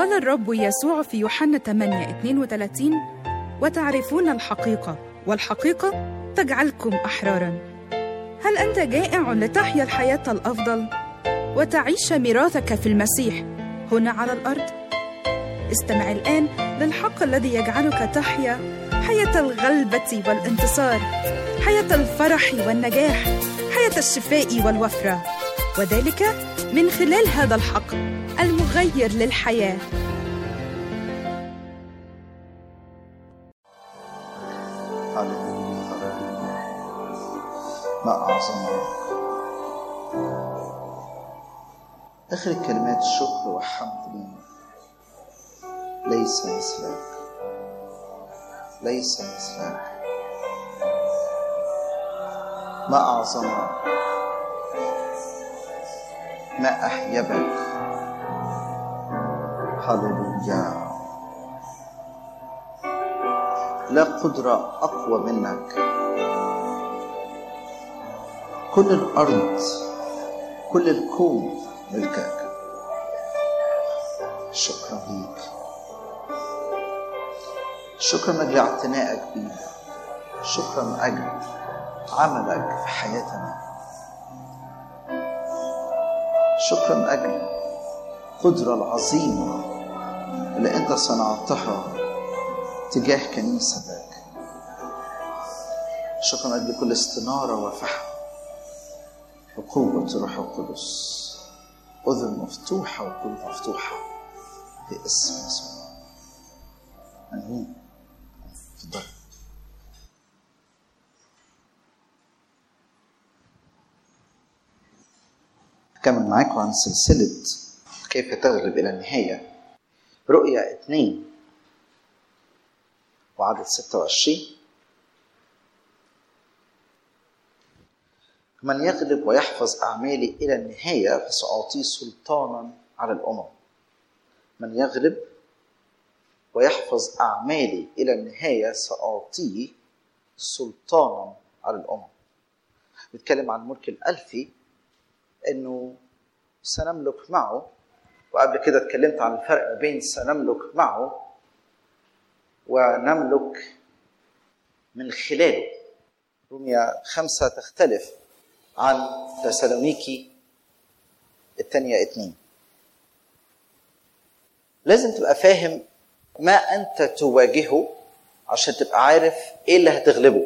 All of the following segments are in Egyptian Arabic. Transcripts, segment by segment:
قال الرب يسوع في يوحنا 8 32 وتعرفون الحقيقة والحقيقة تجعلكم أحرارا هل أنت جائع لتحيا الحياة الأفضل وتعيش ميراثك في المسيح هنا على الأرض؟ استمع الآن للحق الذي يجعلك تحيا حياة الغلبة والانتصار حياة الفرح والنجاح حياة الشفاء والوفرة وذلك من خلال هذا الحق المغير للحياه هللويا هللويا ما أعظمك آخر الكلمات الشكر والحمد لله ليس مثلك ليس مثلك ما أعظمك ما أحيبك هللويا لا قدرة أقوى منك كل الأرض كل الكون ملكك شكرا ليك شكرا من أجل اعتنائك بينا شكرا من أجل عملك في حياتنا شكرا من أجل القدرة العظيمة اللي أنت صنعتها تجاه كنيستك شكرا من أجل كل استنارة وفهم وقوة الروح القدس أذن مفتوحة وقلوب مفتوحة باسم يسوع آمين تفضل أكمل معاكم عن سلسلة كيف تغلب إلى النهاية رؤيا اثنين وعدد 26 من يغلب ويحفظ أعمالي إلى النهاية فسأعطيه سلطانا على الأمم من يغلب ويحفظ أعمالي إلى النهاية سأعطيه سلطانا على الأمم بيتكلم عن الملك الألفي إنه سنملك معه وقبل كده اتكلمت عن الفرق ما بين سنملك معه ونملك من خلاله روميا خمسة تختلف عن تسالونيكي الثانية اتنين لازم تبقى فاهم ما أنت تواجهه عشان تبقى عارف إيه اللي هتغلبه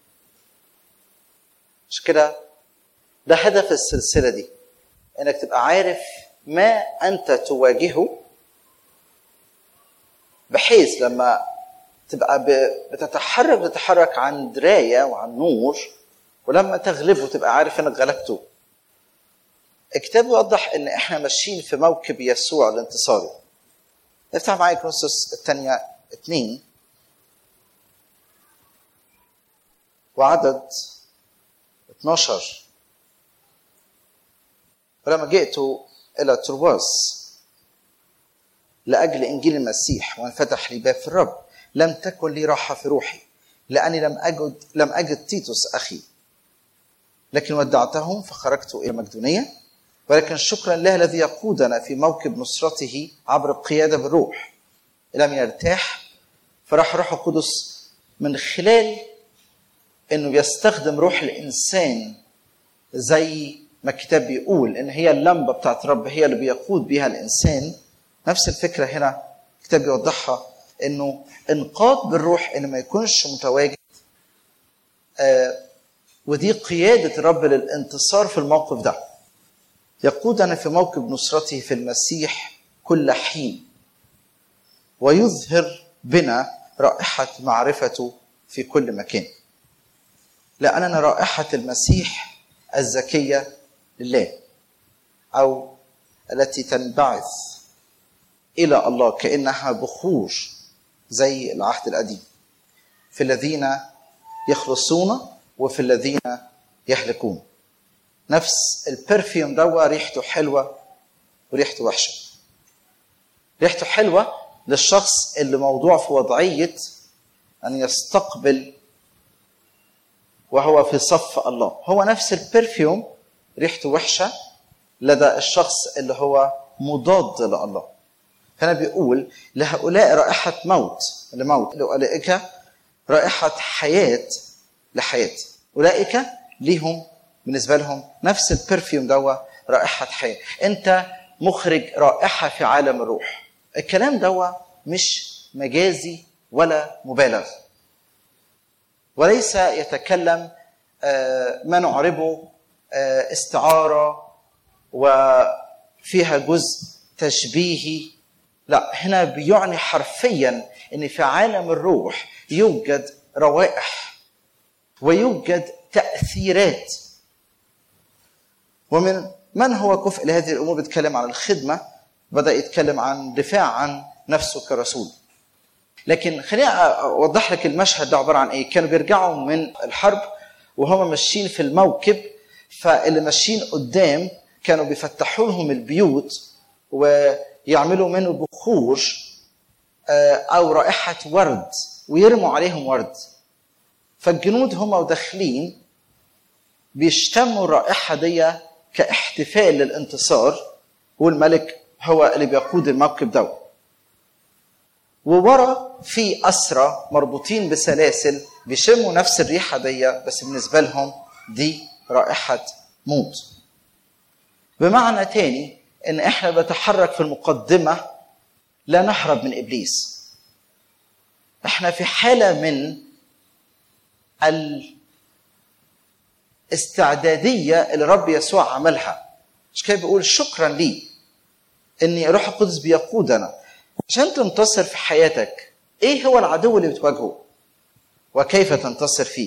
مش كده ده هدف السلسلة دي إنك تبقى عارف ما أنت تواجهه بحيث لما تبقى بتتحرك بتتحرك عن دراية وعن نور ولما تغلبه تبقى عارف انك غلبته الكتاب يوضح ان احنا ماشيين في موكب يسوع الانتصاري افتح معايا كرونسوس الثانية اثنين وعدد 12 ولما جئت إلى ترواس لأجل إنجيل المسيح وانفتح لي باب في الرب لم تكن لي راحة في روحي لأني لم أجد لم أجد تيتوس أخي لكن ودعتهم فخرجت إلى مقدونية ولكن شكرا له الذي يقودنا في موكب نصرته عبر القيادة بالروح لم يرتاح فراح روح القدس من خلال انه بيستخدم روح الانسان زي ما الكتاب بيقول ان هي اللمبه بتاعت رب هي اللي بيقود بيها الانسان نفس الفكره هنا الكتاب بيوضحها انه انقاذ بالروح ان ما يكونش متواجد آه ودي قياده الرب للانتصار في الموقف ده يقودنا في موكب نصرته في المسيح كل حين ويظهر بنا رائحه معرفته في كل مكان لاننا رائحه المسيح الزكيه لله او التي تنبعث الى الله كانها بخور زي العهد القديم في الذين يخلصون وفي الذين يهلكون نفس البرفيوم دوا ريحته حلوه وريحته وحشه ريحته حلوه للشخص اللي موضوع في وضعيه ان يستقبل وهو في صف الله هو نفس البرفيوم ريحته وحشه لدى الشخص اللي هو مضاد لله فانا بيقول لهؤلاء رائحه موت لموت لاولئك رائحه حياه لحياه اولئك ليهم بالنسبه لهم نفس البرفيوم دوا رائحه حياه انت مخرج رائحه في عالم الروح الكلام دوا مش مجازي ولا مبالغ وليس يتكلم ما نعربه استعاره وفيها جزء تشبيهي لا هنا بيعني حرفيا ان في عالم الروح يوجد روائح ويوجد تاثيرات ومن من هو كفء لهذه الامور بيتكلم عن الخدمه بدا يتكلم عن دفاع عن نفسه كرسول لكن خليني اوضح لك المشهد ده عباره عن ايه كانوا بيرجعوا من الحرب وهم ماشيين في الموكب فاللي ماشيين قدام كانوا بيفتحوا لهم البيوت ويعملوا منه بخور او رائحه ورد ويرموا عليهم ورد فالجنود هم وداخلين بيشتموا الرائحه دي كاحتفال للانتصار والملك هو اللي بيقود الموكب ده وورا في أسرى مربوطين بسلاسل بيشموا نفس الريحة دي بس بالنسبة لهم دي رائحة موت بمعنى تاني ان احنا بنتحرك في المقدمة لا نهرب من ابليس احنا في حالة من الاستعدادية اللي رب يسوع عملها مش كده بيقول شكرا لي ان الروح القدس بيقودنا عشان تنتصر في حياتك ايه هو العدو اللي بتواجهه وكيف تنتصر فيه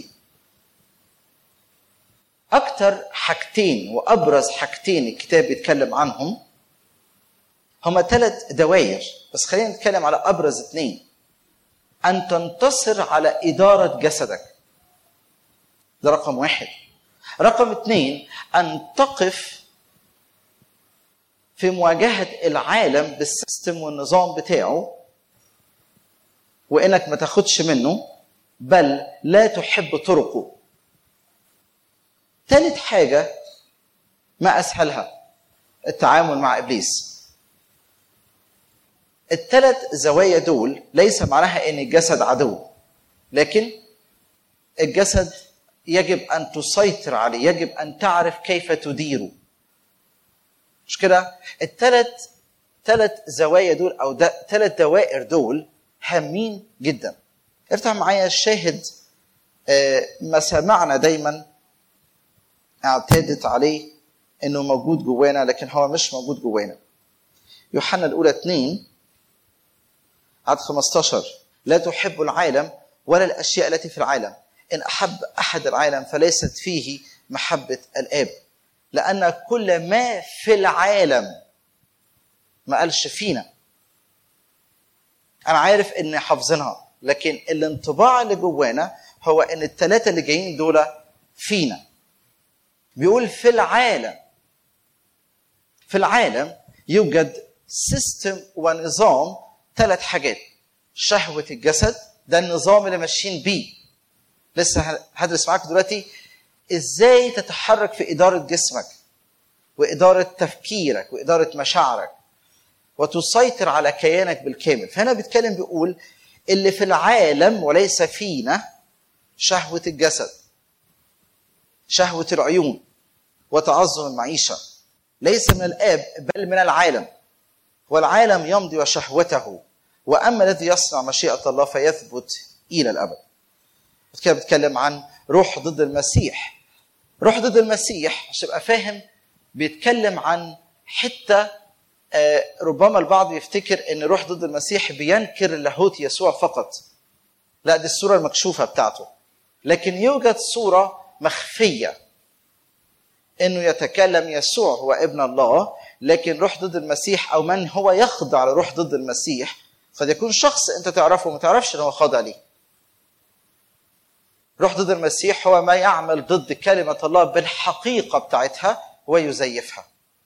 اكتر حاجتين وابرز حاجتين الكتاب بيتكلم عنهم هما ثلاث دوائر بس خلينا نتكلم على ابرز اثنين ان تنتصر على اداره جسدك ده رقم واحد رقم اثنين ان تقف في مواجهة العالم بالسيستم والنظام بتاعه وإنك ما تاخدش منه بل لا تحب طرقه ثالث حاجة ما أسهلها التعامل مع إبليس الثلاث زوايا دول ليس معناها ان الجسد عدو لكن الجسد يجب ان تسيطر عليه يجب ان تعرف كيف تديره مش كده الثلاث ثلاث زوايا دول او ثلاث دوائر دول هامين جدا افتح معايا الشاهد آه، ما سمعنا دايما اعتادت عليه انه موجود جوانا لكن هو مش موجود جوانا يوحنا الاولى 2 عدد 15 لا تحب العالم ولا الاشياء التي في العالم ان احب احد العالم فليست فيه محبه الاب لان كل ما في العالم ما قالش فينا انا عارف ان حافظينها لكن الانطباع اللي جوانا هو ان الثلاثه اللي جايين دول فينا بيقول في العالم في العالم يوجد سيستم ونظام ثلاث حاجات شهوة الجسد ده النظام اللي ماشيين بيه لسه هدرس معاك دلوقتي ازاي تتحرك في إدارة جسمك وإدارة تفكيرك وإدارة مشاعرك وتسيطر على كيانك بالكامل فهنا بيتكلم بيقول اللي في العالم وليس فينا شهوة الجسد شهوة العيون وتعظم المعيشة ليس من الآب بل من العالم والعالم يمضي وشهوته واما الذي يصنع مشيئه الله فيثبت الى الابد. كده بيتكلم عن روح ضد المسيح. روح ضد المسيح عشان تبقى فاهم بيتكلم عن حته آه، ربما البعض يفتكر ان روح ضد المسيح بينكر لاهوت يسوع فقط. لا دي الصوره المكشوفه بتاعته. لكن يوجد صوره مخفيه انه يتكلم يسوع هو ابن الله لكن روح ضد المسيح او من هو يخضع لروح ضد المسيح قد يكون شخص انت تعرفه وما تعرفش ان هو خاضع ليه. روح ضد المسيح هو ما يعمل ضد كلمة الله بالحقيقة بتاعتها ويزيفها.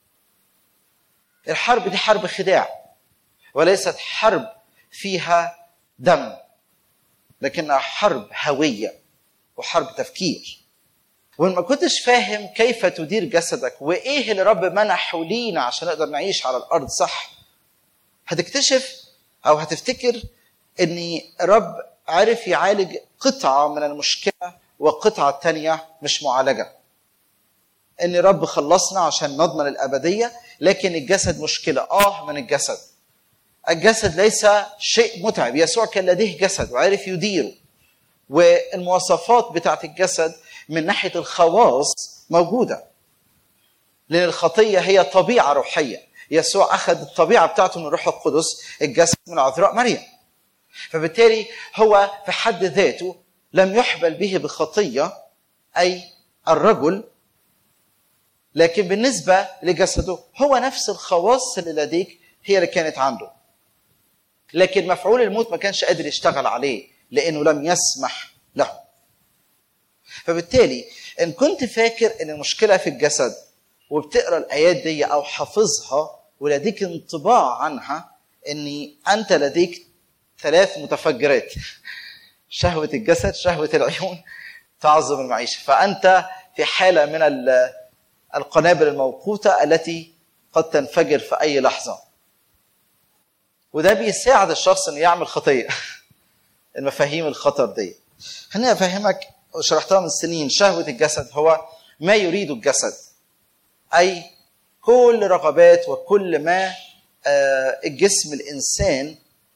الحرب دي حرب خداع وليست حرب فيها دم لكنها حرب هوية وحرب تفكير. وان ما كنتش فاهم كيف تدير جسدك وايه اللي رب منحه لينا عشان نقدر نعيش على الارض صح هتكتشف او هتفتكر ان الرب عرف يعالج قطعه من المشكله وقطعه تانية مش معالجه ان الرب خلصنا عشان نضمن الابديه لكن الجسد مشكله اه من الجسد الجسد ليس شيء متعب يسوع كان لديه جسد وعرف يديره والمواصفات بتاعت الجسد من ناحيه الخواص موجوده لان الخطيه هي طبيعه روحيه يسوع اخذ الطبيعه بتاعته من الروح القدس الجسد من عذراء مريم فبالتالي هو في حد ذاته لم يحبل به بخطيه اي الرجل لكن بالنسبه لجسده هو نفس الخواص اللي لديك هي اللي كانت عنده لكن مفعول الموت ما كانش قادر يشتغل عليه لانه لم يسمح له فبالتالي ان كنت فاكر ان المشكله في الجسد وبتقرا الايات دي او حافظها ولديك انطباع عنها ان انت لديك ثلاث متفجرات شهوه الجسد شهوه العيون تعظم المعيشه فانت في حاله من القنابل الموقوته التي قد تنفجر في اي لحظه وده بيساعد الشخص انه يعمل خطيه المفاهيم الخطر دي خليني افهمك وشرحتها من سنين شهوه الجسد هو ما يريد الجسد اي كل رغبات وكل ما الجسم الانسان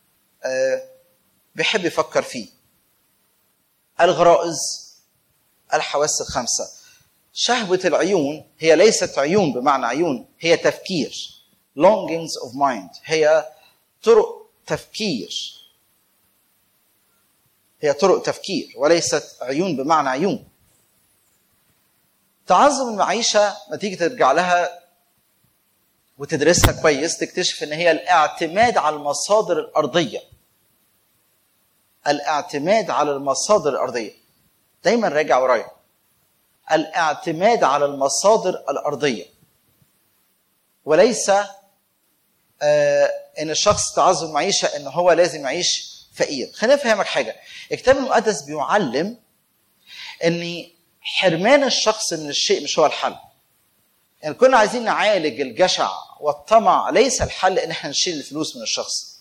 بيحب يفكر فيه الغرائز الحواس الخمسه شهوه العيون هي ليست عيون بمعنى عيون هي تفكير longings of mind هي طرق تفكير هي طرق تفكير وليست عيون بمعنى عيون تعظم المعيشة ما تيجي ترجع لها وتدرسها كويس تكتشف ان هي الاعتماد على المصادر الارضية الاعتماد على المصادر الارضية دايما راجع ورايا الاعتماد على المصادر الارضية وليس آه ان الشخص تعظم معيشه ان هو لازم يعيش فقير خليني افهمك حاجه الكتاب المقدس بيعلم ان حرمان الشخص من الشيء مش هو الحل يعني كنا عايزين نعالج الجشع والطمع ليس الحل ان احنا نشيل الفلوس من الشخص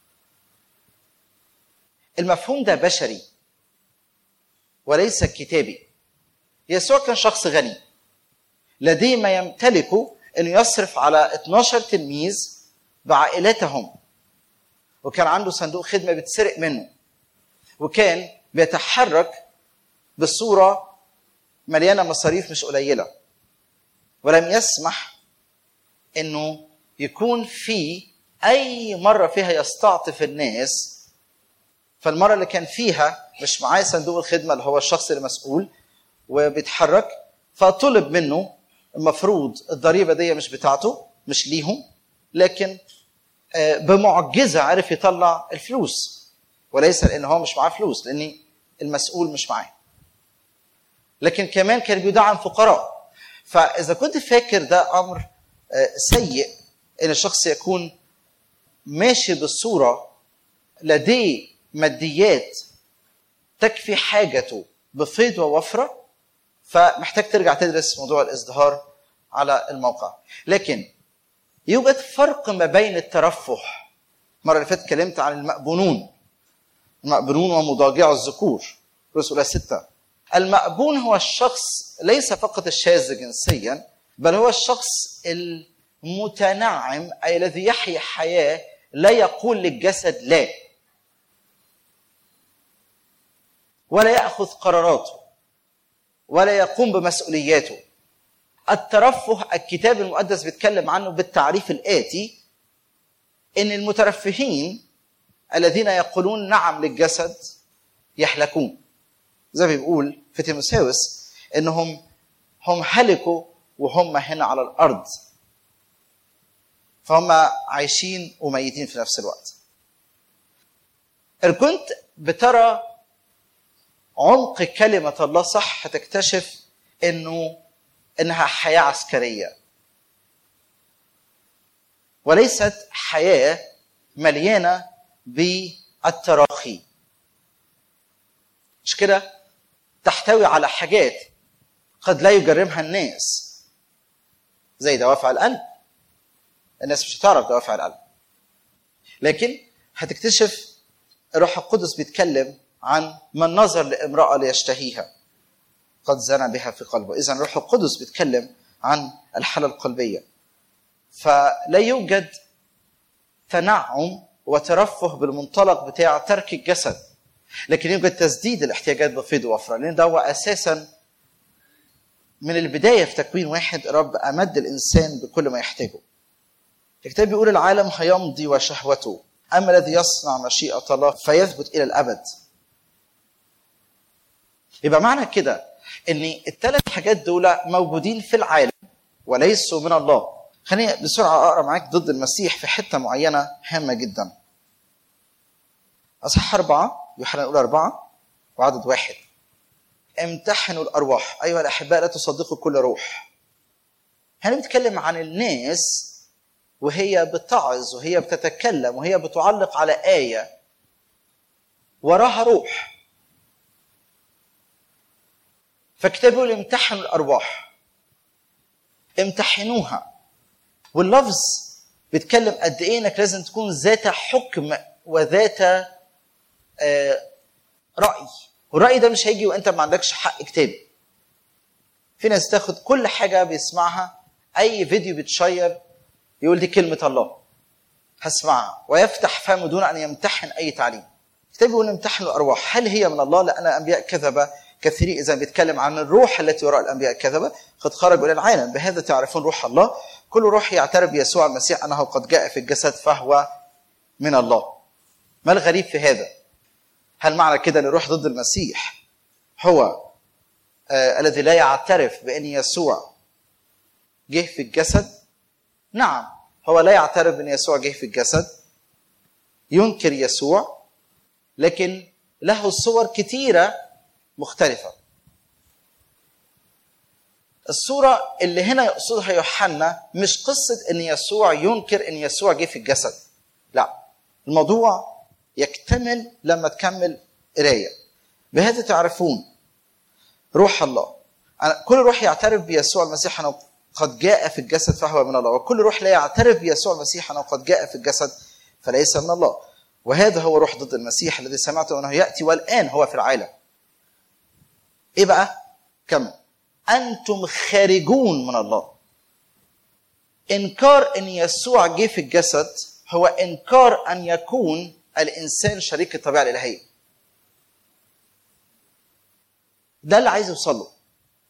المفهوم ده بشري وليس كتابي يسوع كان شخص غني لديه ما يمتلكه انه يصرف على 12 تلميذ بعائلتهم وكان عنده صندوق خدمه بتسرق منه وكان بيتحرك بصوره مليانه مصاريف مش قليله ولم يسمح انه يكون في اي مره فيها يستعطف الناس فالمره اللي كان فيها مش معاه صندوق الخدمه اللي هو الشخص المسؤول وبيتحرك فطلب منه المفروض الضريبه دي مش بتاعته مش ليهم لكن بمعجزه عرف يطلع الفلوس وليس لان هو مش معاه فلوس لان المسؤول مش معاه لكن كمان كان بيدعم فقراء فاذا كنت فاكر ده امر سيء ان الشخص يكون ماشي بالصوره لديه ماديات تكفي حاجته بفيض ووفره فمحتاج ترجع تدرس موضوع الازدهار على الموقع لكن يوجد فرق ما بين الترفه المره اللي فاتت اتكلمت عن المأبونون المأبونون ومضاجع الذكور رسول ستة المأبون هو الشخص ليس فقط الشاذ جنسيا بل هو الشخص المتنعم أي الذي يحيا حياة لا يقول للجسد لا ولا يأخذ قراراته ولا يقوم بمسؤولياته الترفه الكتاب المقدس بيتكلم عنه بالتعريف الآتي إن المترفهين الذين يقولون نعم للجسد يهلكون زي ما بيقول في تيموساوس انهم هم هلكوا وهم هنا على الارض فهم عايشين وميتين في نفس الوقت إن كنت بترى عمق كلمة الله صح هتكتشف انه انها حياة عسكرية وليست حياة مليانة بالتراخي مش كده تحتوي على حاجات قد لا يجرمها الناس زي دوافع القلب الناس مش هتعرف دوافع القلب لكن هتكتشف الروح القدس بيتكلم عن من نظر لامراه ليشتهيها قد زنى بها في قلبه اذا الروح القدس بيتكلم عن الحاله القلبيه فلا يوجد تنعم وترفه بالمنطلق بتاع ترك الجسد لكن يوجد تسديد الاحتياجات بفيض ووفره لان ده هو اساسا من البدايه في تكوين واحد رب امد الانسان بكل ما يحتاجه الكتاب بيقول العالم هيمضي وشهوته اما الذي يصنع مشيئه الله فيثبت الى الابد يبقى معنى كده ان الثلاث حاجات دول موجودين في العالم وليسوا من الله خليني بسرعه اقرا معاك ضد المسيح في حته معينه هامه جدا اصح اربعه يوحنا الاولى اربعه وعدد واحد امتحنوا الارواح ايها الاحباء لا تصدقوا كل روح هنا بيتكلم عن الناس وهي بتعظ وهي بتتكلم وهي بتعلق على ايه وراها روح فالكتاب يقول امتحنوا الارواح امتحنوها واللفظ بيتكلم قد ايه انك لازم تكون ذات حكم وذات آه راي والراي ده مش هيجي وانت ما عندكش حق كتابي في ناس تاخد كل حاجه بيسمعها اي فيديو بيتشير يقول دي كلمه الله هسمعها ويفتح فمه دون ان يمتحن اي تعليم الكتاب بيقول امتحنوا الارواح هل هي من الله لان الانبياء كذبه كثيرين اذا بيتكلم عن الروح التي وراء الانبياء الكذبه قد خرجوا الى العالم بهذا تعرفون روح الله كل روح يعترف بيسوع المسيح انه قد جاء في الجسد فهو من الله ما الغريب في هذا هل معنى كده ان الروح ضد المسيح هو آه الذي لا يعترف بان يسوع جه في الجسد نعم هو لا يعترف بان يسوع جه في الجسد ينكر يسوع لكن له صور كثيره مختلفه الصورة اللي هنا يقصدها يوحنا مش قصة إن يسوع ينكر إن يسوع جه في الجسد. لا. الموضوع يكتمل لما تكمل قراية. بهذا تعرفون روح الله. كل روح يعترف بيسوع المسيح أنه قد جاء في الجسد فهو من الله، وكل روح لا يعترف بيسوع المسيح أنه قد جاء في الجسد فليس من الله. وهذا هو روح ضد المسيح الذي سمعته أنه يأتي والآن هو في العالم. إيه بقى؟ كمل. انتم خارجون من الله انكار ان يسوع جه في الجسد هو انكار ان يكون الانسان شريك الطبيعه الالهيه ده اللي عايز يوصل له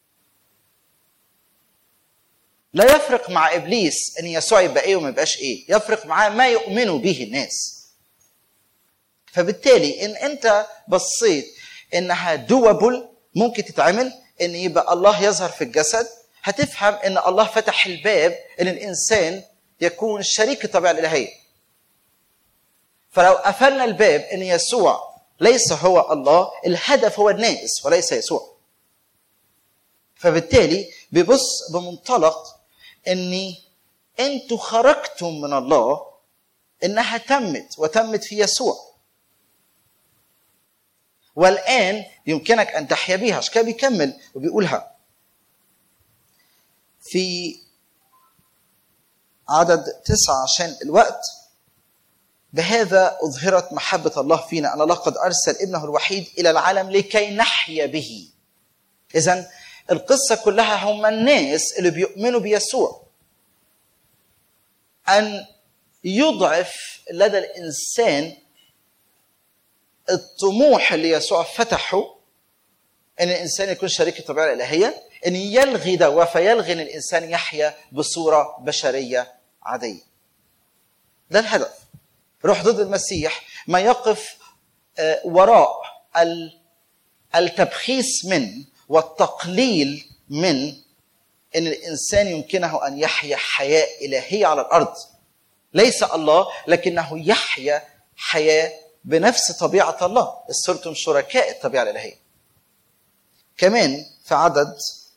لا يفرق مع ابليس ان يسوع يبقى ايه وما يبقاش ايه يفرق معاه ما يؤمن به الناس فبالتالي ان انت بصيت انها دوبل ممكن تتعمل ان يبقى الله يظهر في الجسد هتفهم ان الله فتح الباب ان الانسان يكون شريك الطبيعه الالهيه فلو قفلنا الباب ان يسوع ليس هو الله الهدف هو الناس وليس يسوع فبالتالي بيبص بمنطلق ان انتوا خرجتم من الله انها تمت وتمت في يسوع والآن يمكنك أن تحيا بها عشان كده بيكمل وبيقولها في عدد تسعة عشان الوقت بهذا أظهرت محبة الله فينا أن الله قد أرسل ابنه الوحيد إلى العالم لكي نحيا به إذا القصة كلها هم الناس اللي بيؤمنوا بيسوع أن يضعف لدى الإنسان الطموح اللي يسوع فتحه ان الانسان يكون شريك الطبيعه الالهيه ان يلغي ده فيلغي ان الانسان يحيا بصوره بشريه عاديه. ده الهدف. روح ضد المسيح ما يقف وراء التبخيس من والتقليل من ان الانسان يمكنه ان يحيا حياه الهيه على الارض. ليس الله لكنه يحيا حياه بنفس طبيعة الله صرتم شركاء الطبيعة الإلهية كمان في عدد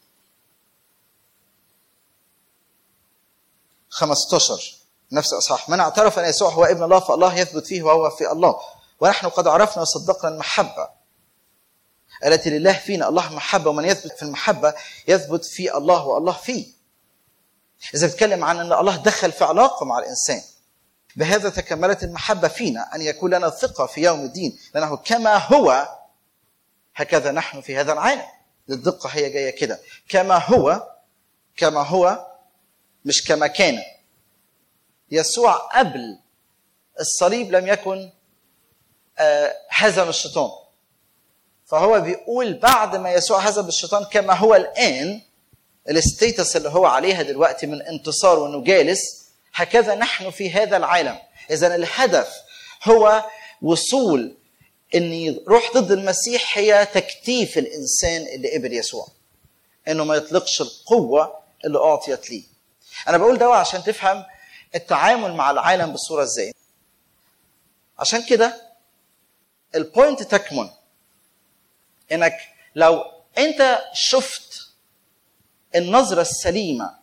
15 نفس الأصحاح من اعترف أن يسوع هو ابن الله فالله يثبت فيه وهو في الله ونحن قد عرفنا وصدقنا المحبة التي لله فينا الله محبة ومن يثبت في المحبة يثبت في الله والله فيه إذا بتكلم عن أن الله دخل في علاقة مع الإنسان بهذا تكملت المحبة فينا أن يكون لنا ثقة في يوم الدين لأنه كما هو هكذا نحن في هذا العالم للدقة هي جاية كده كما هو كما هو مش كما كان يسوع قبل الصليب لم يكن آه، هزم الشيطان فهو بيقول بعد ما يسوع هزم الشيطان كما هو الآن الستيتس اللي هو عليها دلوقتي من انتصار وانه جالس هكذا نحن في هذا العالم اذا الهدف هو وصول ان روح ضد المسيح هي تكتيف الانسان اللي قبل يسوع انه ما يطلقش القوه اللي اعطيت ليه انا بقول ده عشان تفهم التعامل مع العالم بصوره ازاي عشان كده البوينت تكمن انك لو انت شفت النظرة السليمة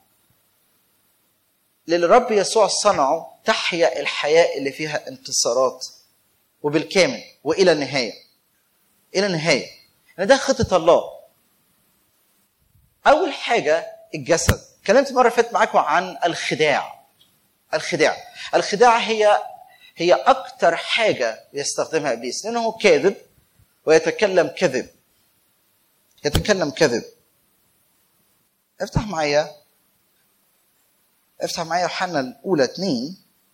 للي رب يسوع صنعه تحيا الحياة اللي فيها انتصارات وبالكامل وإلى النهاية إلى النهاية يعني ده خطة الله أول حاجة الجسد اتكلمت مرة فاتت معاكم عن الخداع الخداع الخداع هي هي أكتر حاجة يستخدمها إبليس لأنه كاذب ويتكلم كذب يتكلم كذب افتح معايا افتح معايا يوحنا الاولى اتنين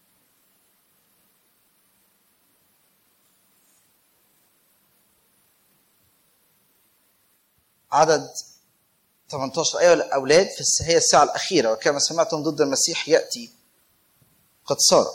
عدد 18 ايها الاولاد في هي الساعه الاخيره وكما سمعتم ضد المسيح ياتي قد صار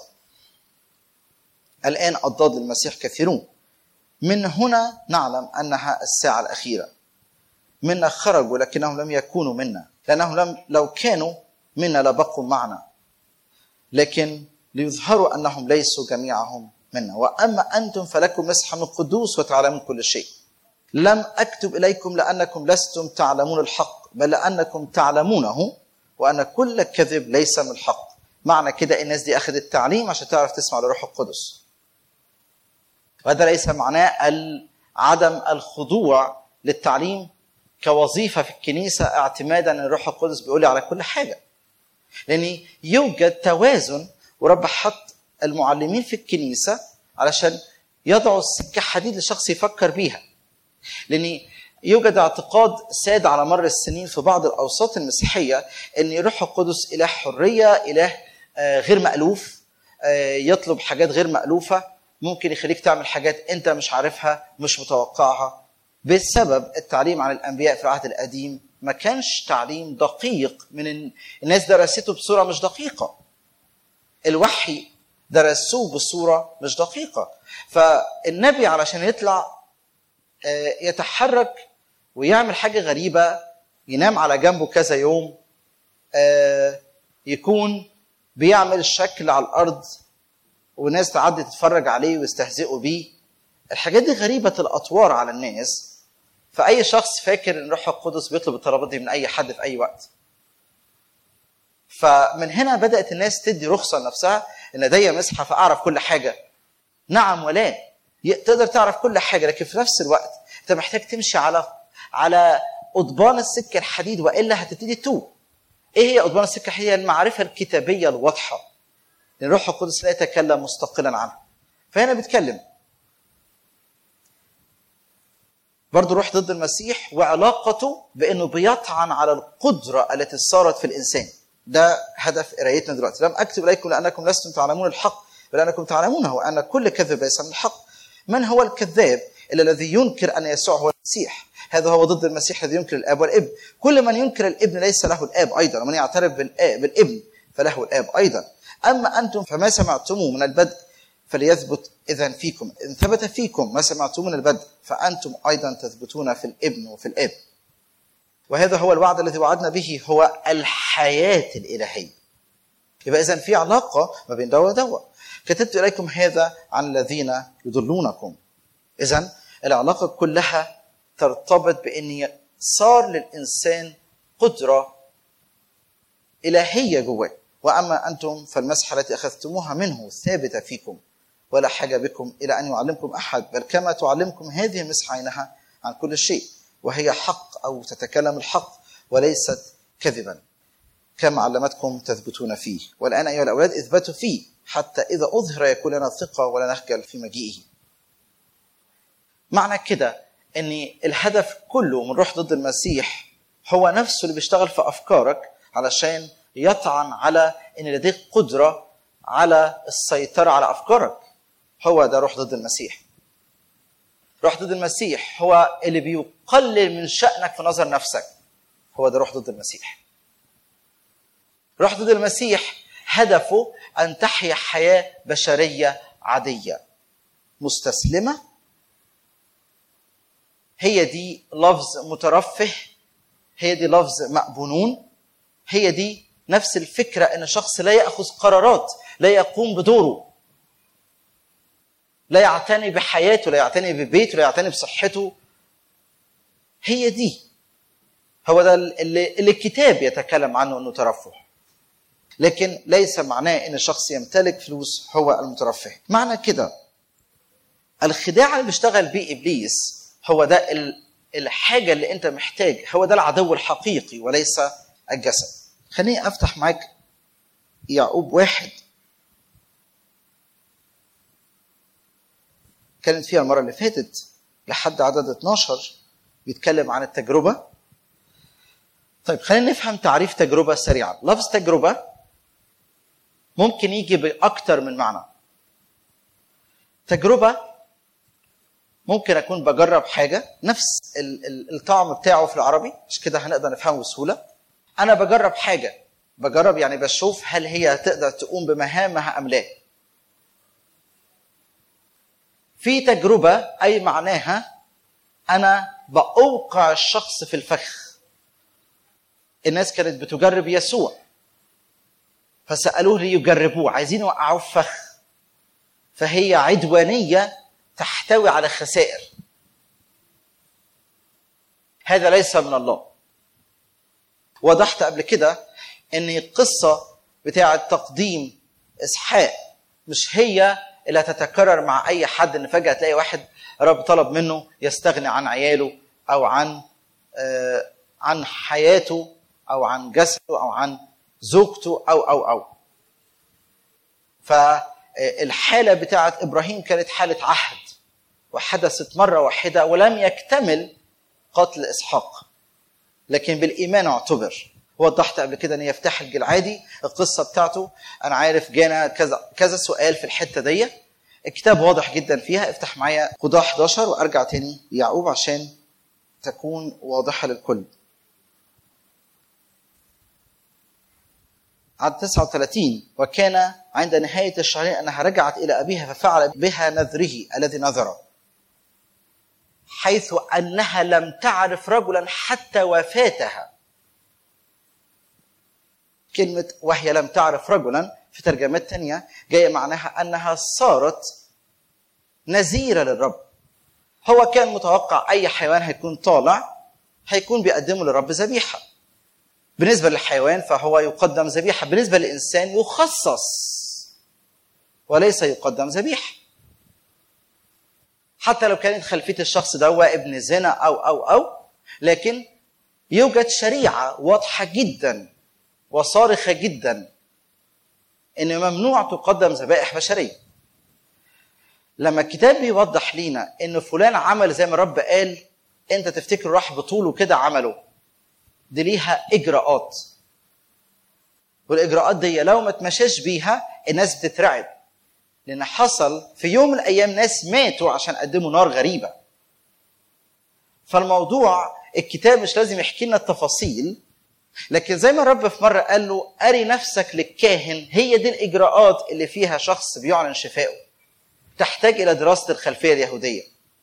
الان اضداد المسيح كثيرون من هنا نعلم انها الساعه الاخيره منا خرجوا لكنهم لم يكونوا منا لأنهم لم لو كانوا منا لبقوا معنا لكن ليظهروا أنهم ليسوا جميعهم منا وأما أنتم فلكم مسحة من قدوس وتعلمون كل شيء لم أكتب إليكم لأنكم لستم تعلمون الحق بل لأنكم تعلمونه وأن كل كذب ليس من الحق معنى كده الناس دي أخذت تعليم عشان تعرف تسمع لروح القدس وهذا ليس معناه عدم الخضوع للتعليم كوظيفة في الكنيسة اعتمادا ان الروح القدس بيقول على كل حاجة. لأن يوجد توازن ورب حط المعلمين في الكنيسة علشان يضعوا السكة حديد لشخص يفكر بيها. لأن يوجد اعتقاد ساد على مر السنين في بعض الأوساط المسيحية أن الروح القدس إله حرية، إله غير مألوف، يطلب حاجات غير مألوفة، ممكن يخليك تعمل حاجات أنت مش عارفها، مش متوقعها، بسبب التعليم عن الانبياء في العهد القديم ما كانش تعليم دقيق من الناس درسته بصوره مش دقيقه الوحي درسوه بصوره مش دقيقه فالنبي علشان يطلع يتحرك ويعمل حاجه غريبه ينام على جنبه كذا يوم يكون بيعمل شكل على الارض وناس تعدي تتفرج عليه ويستهزئوا بيه الحاجات دي غريبه الاطوار على الناس فاي شخص فاكر ان الروح القدس بيطلب الطلبات دي من اي حد في اي وقت فمن هنا بدات الناس تدي رخصه لنفسها ان لدي مسحه فاعرف كل حاجه نعم ولا تقدر تعرف كل حاجه لكن في نفس الوقت انت محتاج تمشي على على قضبان السكه الحديد والا هتبتدي تتوه ايه هي قضبان السكه هي المعرفه الكتابيه الواضحه لان الروح القدس لا يتكلم مستقلا عنها فهنا بيتكلم برضه روح ضد المسيح وعلاقته بانه بيطعن على القدره التي صارت في الانسان ده هدف قرايتنا دلوقتي لم اكتب اليكم لانكم لستم تعلمون الحق بل انكم تعلمونه وان كل كذب ليس من الحق من هو الكذاب الا الذي ينكر ان يسوع هو المسيح هذا هو ضد المسيح الذي ينكر الاب والابن كل من ينكر الابن ليس له الاب ايضا ومن يعترف بالابن فله الاب ايضا اما انتم فما سمعتموه من البدء فليثبت اذا فيكم ان ثبت فيكم ما سمعتم من البدء فانتم ايضا تثبتون في الابن وفي الاب وهذا هو الوعد الذي وعدنا به هو الحياه الالهيه يبقى اذا في علاقه ما بين دواء ودواء كتبت اليكم هذا عن الذين يضلونكم اذا العلاقه كلها ترتبط بان صار للانسان قدره الهيه جواه واما انتم فالمسحه التي اخذتموها منه ثابته فيكم ولا حاجه بكم الى ان يعلمكم احد بل كما تعلمكم هذه المسحه عينها عن كل شيء وهي حق او تتكلم الحق وليست كذبا كما علمتكم تثبتون فيه والان ايها الاولاد اثبتوا فيه حتى إذا أظهر يكون لنا ثقة ولا نخجل في مجيئه معنى كده أن الهدف كله من روح ضد المسيح هو نفسه اللي بيشتغل في أفكارك علشان يطعن على أن لديك قدرة على السيطرة على أفكارك هو ده روح ضد المسيح روح ضد المسيح هو اللي بيقلل من شأنك في نظر نفسك هو ده روح ضد المسيح روح ضد المسيح هدفه أن تحيا حياة بشرية عادية مستسلمة هي دي لفظ مترفه هي دي لفظ مأبونون هي دي نفس الفكرة أن شخص لا يأخذ قرارات لا يقوم بدوره لا يعتني بحياته لا يعتني ببيته لا يعتني بصحته هي دي هو ده اللي, اللي الكتاب يتكلم عنه انه ترفه لكن ليس معناه ان الشخص يمتلك فلوس هو المترفه معنى كده الخداع اللي بيشتغل بيه ابليس هو ده الحاجه اللي انت محتاج هو ده العدو الحقيقي وليس الجسد خليني افتح معاك يعقوب واحد اتكلمت فيها المره اللي فاتت لحد عدد 12 بيتكلم عن التجربه طيب خلينا نفهم تعريف تجربه سريعا لفظ تجربه ممكن يجي باكتر من معنى تجربه ممكن اكون بجرب حاجه نفس الطعم بتاعه في العربي مش كده هنقدر نفهمه بسهوله انا بجرب حاجه بجرب يعني بشوف هل هي تقدر تقوم بمهامها ام لا في تجربه اي معناها انا باوقع الشخص في الفخ الناس كانت بتجرب يسوع فسالوه ليجربوه عايزين يوقعوه في فخ فهي عدوانيه تحتوي على خسائر هذا ليس من الله وضحت قبل كده ان القصه بتاعه تقديم اسحاق مش هي اللي هتتكرر مع اي حد ان فجاه تلاقي واحد رب طلب منه يستغني عن عياله او عن آه عن حياته او عن جسده او عن زوجته او او او فالحاله بتاعه ابراهيم كانت حاله عهد وحدثت مره واحده ولم يكتمل قتل اسحاق لكن بالايمان اعتبر وضحت قبل كده ان يفتح الجلعادي القصه بتاعته انا عارف جانا كذا كذا سؤال في الحته دي الكتاب واضح جدا فيها افتح معايا قضاء 11 وارجع تاني يعقوب عشان تكون واضحه للكل عدد 39 وكان عند نهاية الشهرين أنها رجعت إلى أبيها ففعل بها نذره الذي نذره حيث أنها لم تعرف رجلا حتى وفاتها كلمة وهي لم تعرف رجلا في ترجمات تانية جاية معناها أنها صارت نذيرة للرب هو كان متوقع أي حيوان هيكون طالع هيكون بيقدمه للرب ذبيحة بالنسبة للحيوان فهو يقدم ذبيحة بالنسبة للإنسان يخصص وليس يقدم ذبيحة حتى لو كانت خلفية الشخص ده هو ابن زنا أو أو أو لكن يوجد شريعة واضحة جدا وصارخة جدا إن ممنوع تقدم ذبائح بشرية لما الكتاب بيوضح لينا إن فلان عمل زي ما الرب قال أنت تفتكر راح بطوله كده عمله دي ليها إجراءات والإجراءات دي لو ما تمشاش بيها الناس بتترعب لأن حصل في يوم من الأيام ناس ماتوا عشان قدموا نار غريبة فالموضوع الكتاب مش لازم يحكي لنا التفاصيل لكن زي ما الرب في مرة قال له أري نفسك للكاهن هي دي الإجراءات اللي فيها شخص بيعلن شفائه تحتاج إلى دراسة الخلفية اليهودية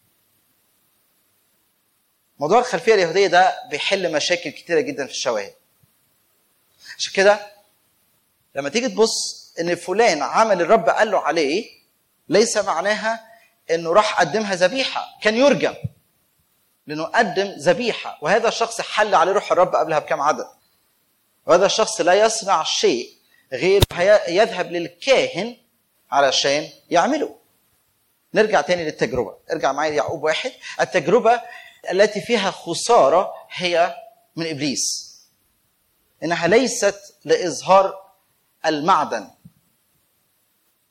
موضوع الخلفية اليهودية ده بيحل مشاكل كتيرة جدا في الشواهد عشان كده لما تيجي تبص ان فلان عمل الرب قال له عليه ليس معناها انه راح قدمها ذبيحه كان يرجم لانه قدم ذبيحه وهذا الشخص حل عليه روح الرب قبلها بكم عدد وهذا الشخص لا يصنع شيء غير يذهب للكاهن علشان يعمله نرجع تاني للتجربه ارجع معايا يعقوب واحد التجربه التي فيها خساره هي من ابليس انها ليست لاظهار المعدن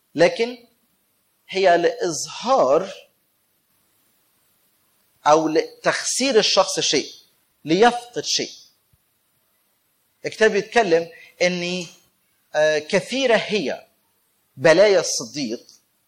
لكن هي لاظهار او لتخسير الشخص شيء ليفقد شيء الكتاب يتكلم ان آه، كثيره هي بلايا الصديق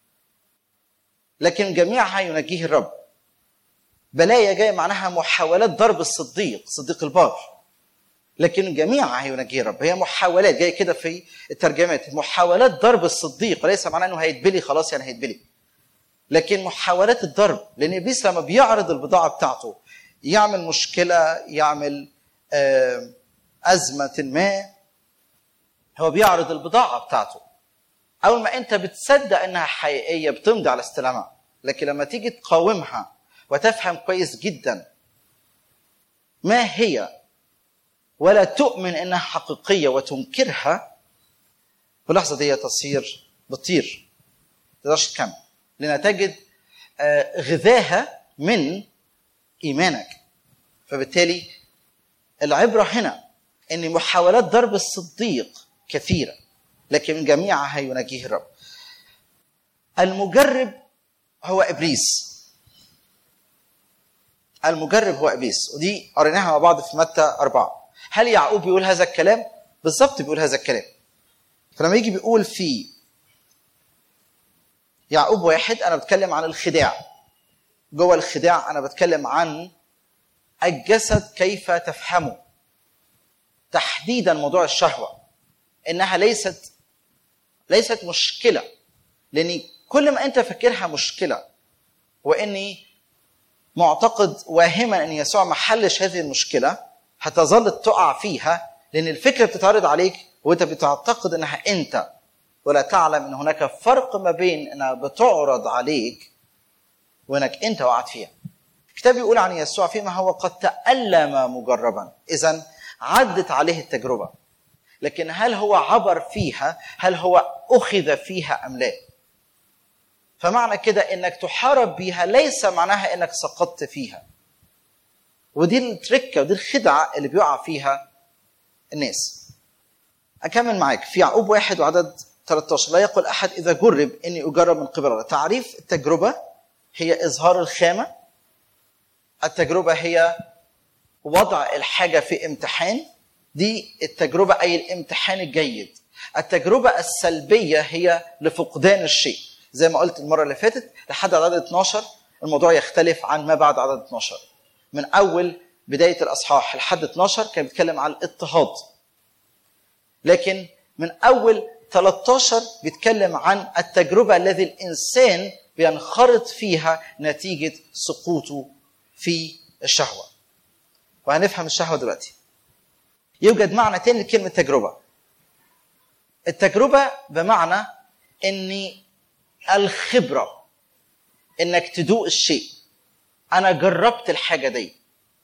لكن جميعها ينجيه الرب بلايا جايه معناها محاولات ضرب الصديق صديق البار لكن جميعها ينجيه الرب هي محاولات جايه كده في الترجمات محاولات ضرب الصديق وليس معناه انه هيتبلي خلاص يعني هيتبلي لكن محاولات الضرب لان ابليس لما بيعرض البضاعه بتاعته يعمل مشكله يعمل آه، ازمه ما هو بيعرض البضاعه بتاعته اول ما انت بتصدق انها حقيقيه بتمضي على استلامها لكن لما تيجي تقاومها وتفهم كويس جدا ما هي ولا تؤمن انها حقيقيه وتنكرها في اللحظه دي تصير بتطير ما تقدرش تكمل لان تجد آه، غذاها من ايمانك فبالتالي العبره هنا ان محاولات ضرب الصديق كثيره لكن جميعها ينجيه الرب المجرب هو ابليس المجرب هو ابليس ودي قريناها مع بعض في متى أربعة هل يعقوب بيقول هذا الكلام بالظبط بيقول هذا الكلام فلما يجي بيقول في يعقوب واحد انا بتكلم عن الخداع جوه الخداع انا بتكلم عن الجسد كيف تفهمه تحديدا موضوع الشهوه انها ليست ليست مشكله لان كل ما انت فاكرها مشكله واني معتقد واهما ان يسوع ما حلش هذه المشكله هتظل تقع فيها لان الفكره بتتعرض عليك وانت بتعتقد انها انت ولا تعلم ان هناك فرق ما بين انها بتعرض عليك وانك انت وقعت فيها. الكتاب يقول عن يسوع فيما هو قد تألم مجربا، اذا عدت عليه التجربه. لكن هل هو عبر فيها؟ هل هو اخذ فيها ام لا؟ فمعنى كده انك تحارب بيها ليس معناها انك سقطت فيها. ودي التركه ودي الخدعه اللي بيقع فيها الناس. اكمل معاك في يعقوب واحد وعدد 13 لا يقول احد اذا جرب اني اجرب من قبل الله تعريف التجربه هي اظهار الخامه التجربه هي وضع الحاجه في امتحان دي التجربه اي الامتحان الجيد التجربه السلبيه هي لفقدان الشيء زي ما قلت المره اللي فاتت لحد عدد 12 الموضوع يختلف عن ما بعد عدد 12 من اول بدايه الاصحاح لحد 12 كان بيتكلم عن الاضطهاد لكن من اول 13 بيتكلم عن التجربه الذي الانسان بينخرط فيها نتيجه سقوطه في الشهوه. وهنفهم الشهوه دلوقتي. يوجد معنى تاني لكلمه تجربه. التجربه بمعنى ان الخبره انك تدوق الشيء. انا جربت الحاجه دي.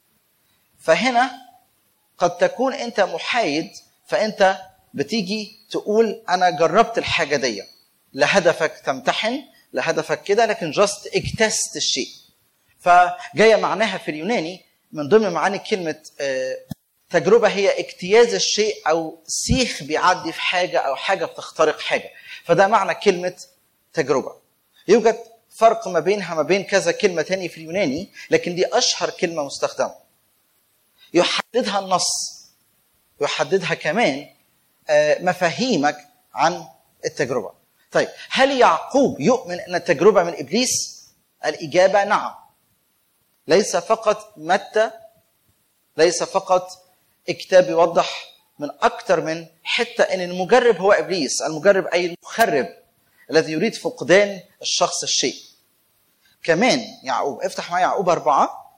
فهنا قد تكون انت محايد فانت بتيجي تقول انا جربت الحاجه دي لهدفك تمتحن لهدفك كده لكن جاست اجتزت الشيء فجايه معناها في اليوناني من ضمن معاني كلمه آه، تجربه هي اجتياز الشيء او سيخ بيعدي في حاجه او حاجه بتخترق حاجه فده معنى كلمه تجربه يوجد فرق ما بينها ما بين كذا كلمه تاني في اليوناني لكن دي اشهر كلمه مستخدمه يحددها النص يحددها كمان آه، مفاهيمك عن التجربه. طيب هل يعقوب يؤمن ان التجربه من ابليس؟ الاجابه نعم. ليس فقط متى ليس فقط الكتاب يوضح من اكثر من حته ان المجرب هو ابليس، المجرب اي المخرب الذي يريد فقدان الشخص الشيء. كمان يعقوب افتح معايا يعقوب أربعة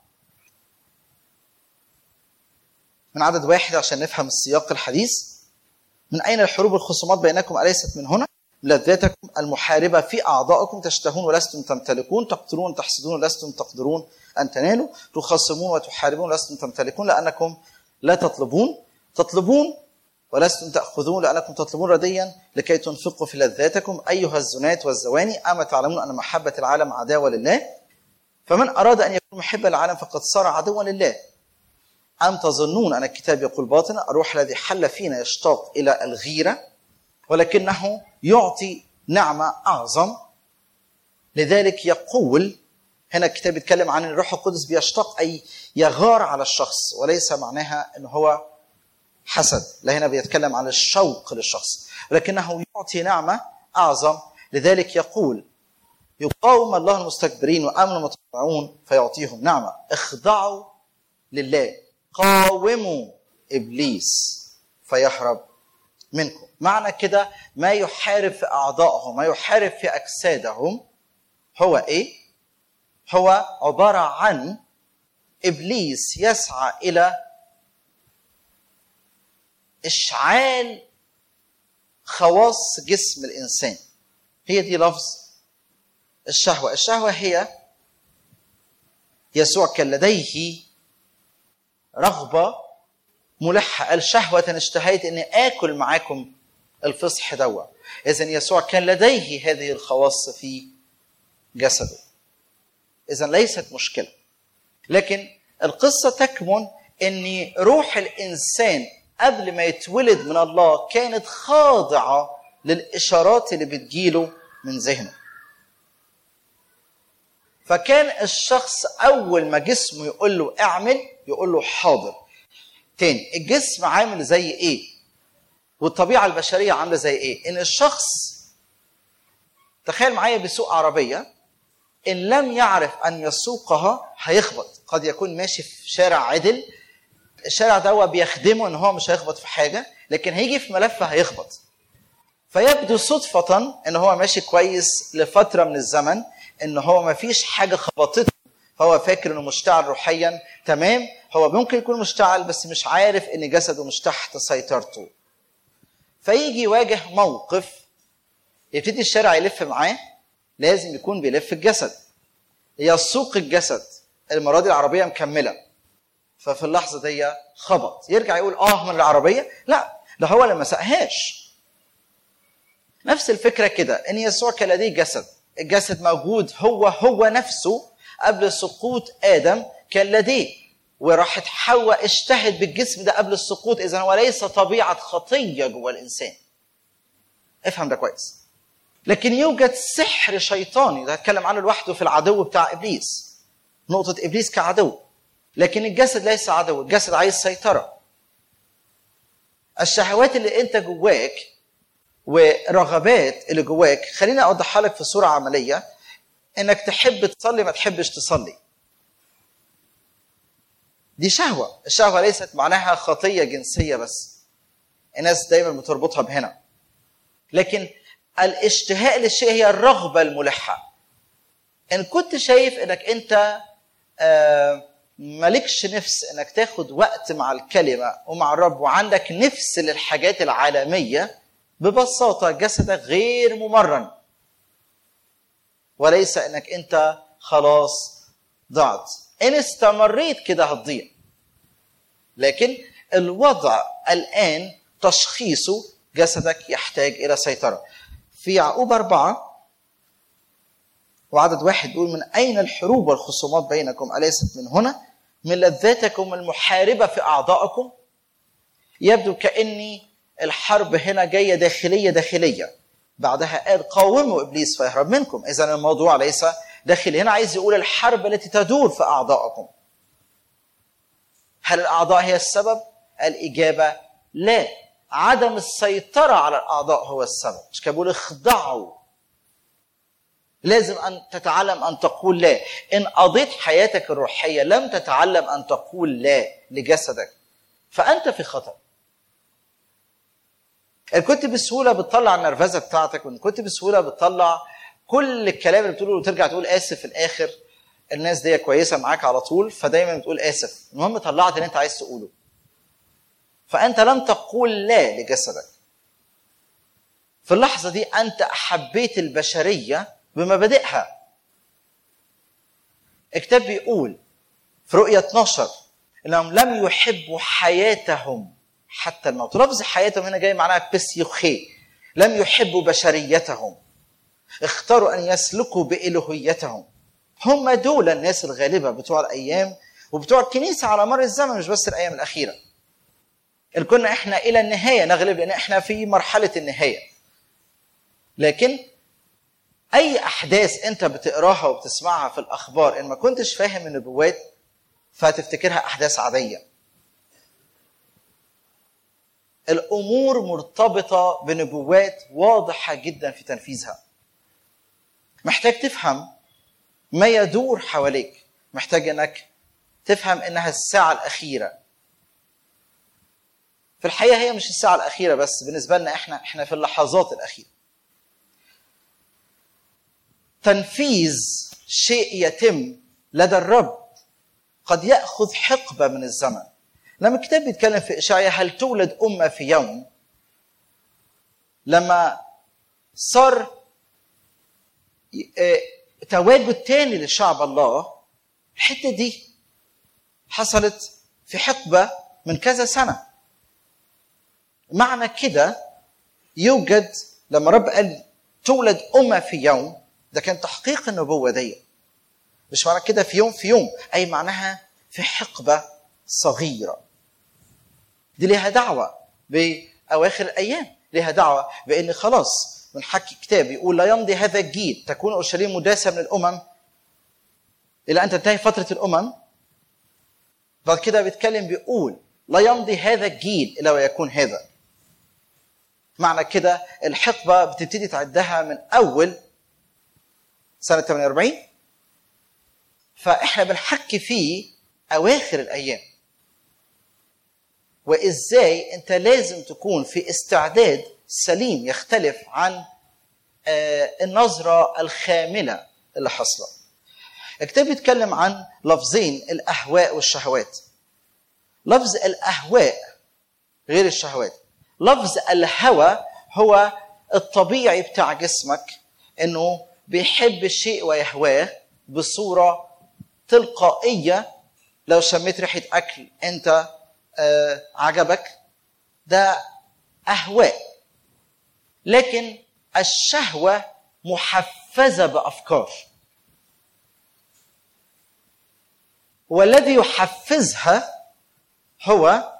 من عدد واحد عشان نفهم السياق الحديث من أين الحروب الخصومات بينكم أليست من هنا؟ لذاتكم المحاربة في أعضائكم تشتهون ولستم تمتلكون تقتلون تحسدون ولستم تقدرون أن تنالوا تخصمون وتحاربون ولستم تمتلكون لأنكم لا تطلبون تطلبون ولستم تأخذون لأنكم تطلبون رديا لكي تنفقوا في لذاتكم أيها الزنات والزواني أما تعلمون أن محبة العالم عداوة لله فمن أراد أن يكون محب العالم فقد صار عدوا لله أم تظنون أن الكتاب يقول باطنا الروح الذي حل فينا يشتاق إلى الغيرة ولكنه يعطي نعمه اعظم لذلك يقول هنا الكتاب بيتكلم عن الروح القدس بيشتاق اي يغار على الشخص وليس معناها ان هو حسد لا هنا بيتكلم عن الشوق للشخص ولكنه يعطي نعمه اعظم لذلك يقول يقاوم الله المستكبرين وامن المتطوعون فيعطيهم نعمه اخضعوا لله قاوموا ابليس فيهرب منكم معنى كده ما يحارب في اعضائهم ما يحارب في اجسادهم هو ايه هو عباره عن ابليس يسعى الى اشعال خواص جسم الانسان هي دي لفظ الشهوه الشهوه هي يسوع كان لديه رغبه ملحه قال شهوه اشتهيت اني اكل معاكم الفصح دوا اذا يسوع كان لديه هذه الخواص في جسده اذا ليست مشكله لكن القصه تكمن ان روح الانسان قبل ما يتولد من الله كانت خاضعه للاشارات اللي بتجيله من ذهنه فكان الشخص اول ما جسمه يقول له اعمل يقول له حاضر تاني الجسم عامل زي ايه والطبيعه البشريه عامله زي ايه ان الشخص تخيل معايا بيسوق عربيه ان لم يعرف ان يسوقها هيخبط قد يكون ماشي في شارع عدل الشارع ده بيخدمه ان هو مش هيخبط في حاجه لكن هيجي في ملف هيخبط فيبدو صدفة ان هو ماشي كويس لفترة من الزمن ان هو ما فيش حاجة خبطته فهو فاكر انه مشتعل روحيا تمام هو ممكن يكون مشتعل بس مش عارف ان جسده مش تحت سيطرته فيجي يواجه موقف يبتدي الشارع يلف معاه لازم يكون بيلف الجسد يسوق الجسد المرة دي العربية مكملة ففي اللحظة دي خبط يرجع يقول اه من العربية لا ده هو اللي ما سقهاش نفس الفكرة كده ان يسوع كان لديه جسد الجسد موجود هو هو نفسه قبل سقوط ادم كان لديه وراحت حواء اشتهت بالجسم ده قبل السقوط اذا هو ليس طبيعه خطيه جوه الانسان افهم ده كويس لكن يوجد سحر شيطاني ده هتكلم عنه لوحده في العدو بتاع ابليس نقطه ابليس كعدو لكن الجسد ليس عدو الجسد عايز سيطره الشهوات اللي انت جواك ورغبات اللي جواك خليني اوضحها لك في صوره عمليه انك تحب تصلي ما تحبش تصلي دي شهوه الشهوه ليست معناها خطيه جنسيه بس الناس دايما بتربطها بهنا لكن الاشتهاء للشيء هي الرغبه الملحه ان كنت شايف انك انت آه مالكش نفس انك تاخد وقت مع الكلمه ومع الرب وعندك نفس للحاجات العالميه ببساطه جسدك غير ممرن وليس انك انت خلاص ضعت ان استمريت كده هتضيع لكن الوضع الان تشخيصه جسدك يحتاج الى سيطره في يعقوب أربعة وعدد واحد بيقول من أين الحروب والخصومات بينكم أليست من هنا من لذاتكم المحاربة في أعضائكم يبدو كأني الحرب هنا جاية داخلية داخلية بعدها قال قاوموا إبليس فيهرب منكم إذا الموضوع ليس داخلي هنا عايز يقول الحرب التي تدور في أعضائكم هل الأعضاء هي السبب؟ الإجابة لا عدم السيطرة على الأعضاء هو السبب مش كده بقول اخضعوا لازم أن تتعلم أن تقول لا إن قضيت حياتك الروحية لم تتعلم أن تقول لا لجسدك فأنت في خطر إن كنت بسهولة بتطلع النرفزة بتاعتك وإن كنت بسهولة بتطلع كل الكلام اللي بتقوله وترجع تقول آسف في الآخر الناس دي كويسة معاك على طول فدايما بتقول آسف المهم طلعت اللي أنت عايز تقوله فأنت لم تقول لا لجسدك في اللحظة دي أنت أحبيت البشرية بمبادئها الكتاب بيقول في رؤية 12 انهم لم يحبوا حياتهم حتى الموت لفظ حياتهم هنا جاي معناها بسيوخي لم يحبوا بشريتهم اختاروا ان يسلكوا بالوهيتهم هم دول الناس الغالبه بتوع الايام وبتوع الكنيسه على مر الزمن مش بس الايام الاخيره اللي كنا احنا الى النهايه نغلب لان احنا في مرحله النهايه لكن اي احداث انت بتقراها وبتسمعها في الاخبار ان ما كنتش فاهم النبوات فهتفتكرها احداث عاديه الامور مرتبطه بنبوات واضحه جدا في تنفيذها محتاج تفهم ما يدور حواليك محتاج انك تفهم انها الساعه الاخيره في الحقيقه هي مش الساعه الاخيره بس بالنسبه لنا احنا احنا في اللحظات الاخيره تنفيذ شيء يتم لدى الرب قد ياخذ حقبه من الزمن لما الكتاب بيتكلم في اشعيا هل تولد امه في يوم لما صار تواجد تاني لشعب الله الحته دي حصلت في حقبه من كذا سنه معنى كده يوجد لما رب قال تولد امه في يوم ده كان تحقيق النبوه دي مش معنى كده في يوم في يوم اي معناها في حقبه صغيره دي ليها دعوه باواخر الايام ليها دعوه بان خلاص من حكي كتاب يقول لا يمضي هذا الجيل تكون اورشليم مداسه من الامم الى ان تنتهي فتره الامم بعد كده بيتكلم بيقول لا يمضي هذا الجيل الا ويكون هذا معنى كده الحقبه بتبتدي تعدها من اول سنه 48 فاحنا بنحكي في اواخر الايام وازاي انت لازم تكون في استعداد سليم يختلف عن النظره الخامله اللي حاصله الكتاب بيتكلم عن لفظين الاهواء والشهوات لفظ الاهواء غير الشهوات لفظ الهوى هو الطبيعي بتاع جسمك انه بيحب الشيء ويهواه بصوره تلقائيه لو شميت ريحه اكل انت آه عجبك ده اهواء لكن الشهوه محفزه بافكار والذي يحفزها هو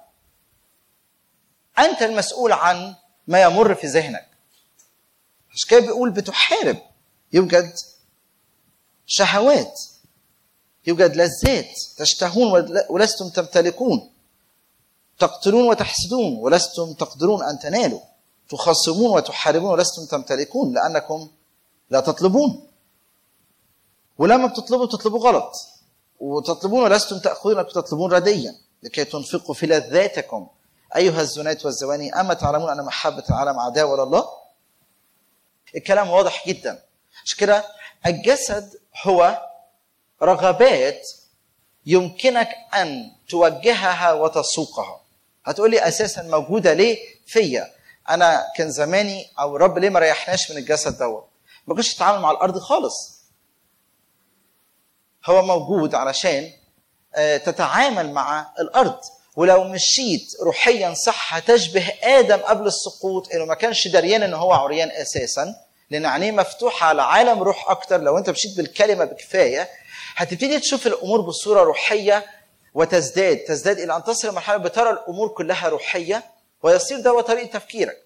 انت المسؤول عن ما يمر في ذهنك مش كده بيقول بتحارب يوجد شهوات يوجد لذات تشتهون ولستم تمتلكون تقتلون وتحسدون ولستم تقدرون ان تنالوا تخاصمون وتحاربون ولستم تمتلكون لانكم لا تطلبون ولما بتطلبوا بتطلبوا غلط وتطلبون ولستم تاخذون انكم تطلبون رديا لكي تنفقوا في لذاتكم ايها الزنات والزواني اما تعلمون ان محبه العالم عداوه لله الكلام واضح جدا عشان كده الجسد هو رغبات يمكنك ان توجهها وتسوقها هتقولي اساسا موجوده ليه فيا انا كان زماني او الرب ليه ما ريحناش من الجسد دوت ما كنتش اتعامل مع الارض خالص هو موجود علشان تتعامل مع الارض ولو مشيت روحيا صح هتشبه ادم قبل السقوط انه ما كانش دريان ان هو عريان اساسا لان عينيه مفتوحه على عالم روح اكتر لو انت مشيت بالكلمه بكفايه هتبتدي تشوف الامور بصوره روحيه وتزداد تزداد الى ان تصل لمرحله بترى الامور كلها روحيه ويصير ده طريقه تفكيرك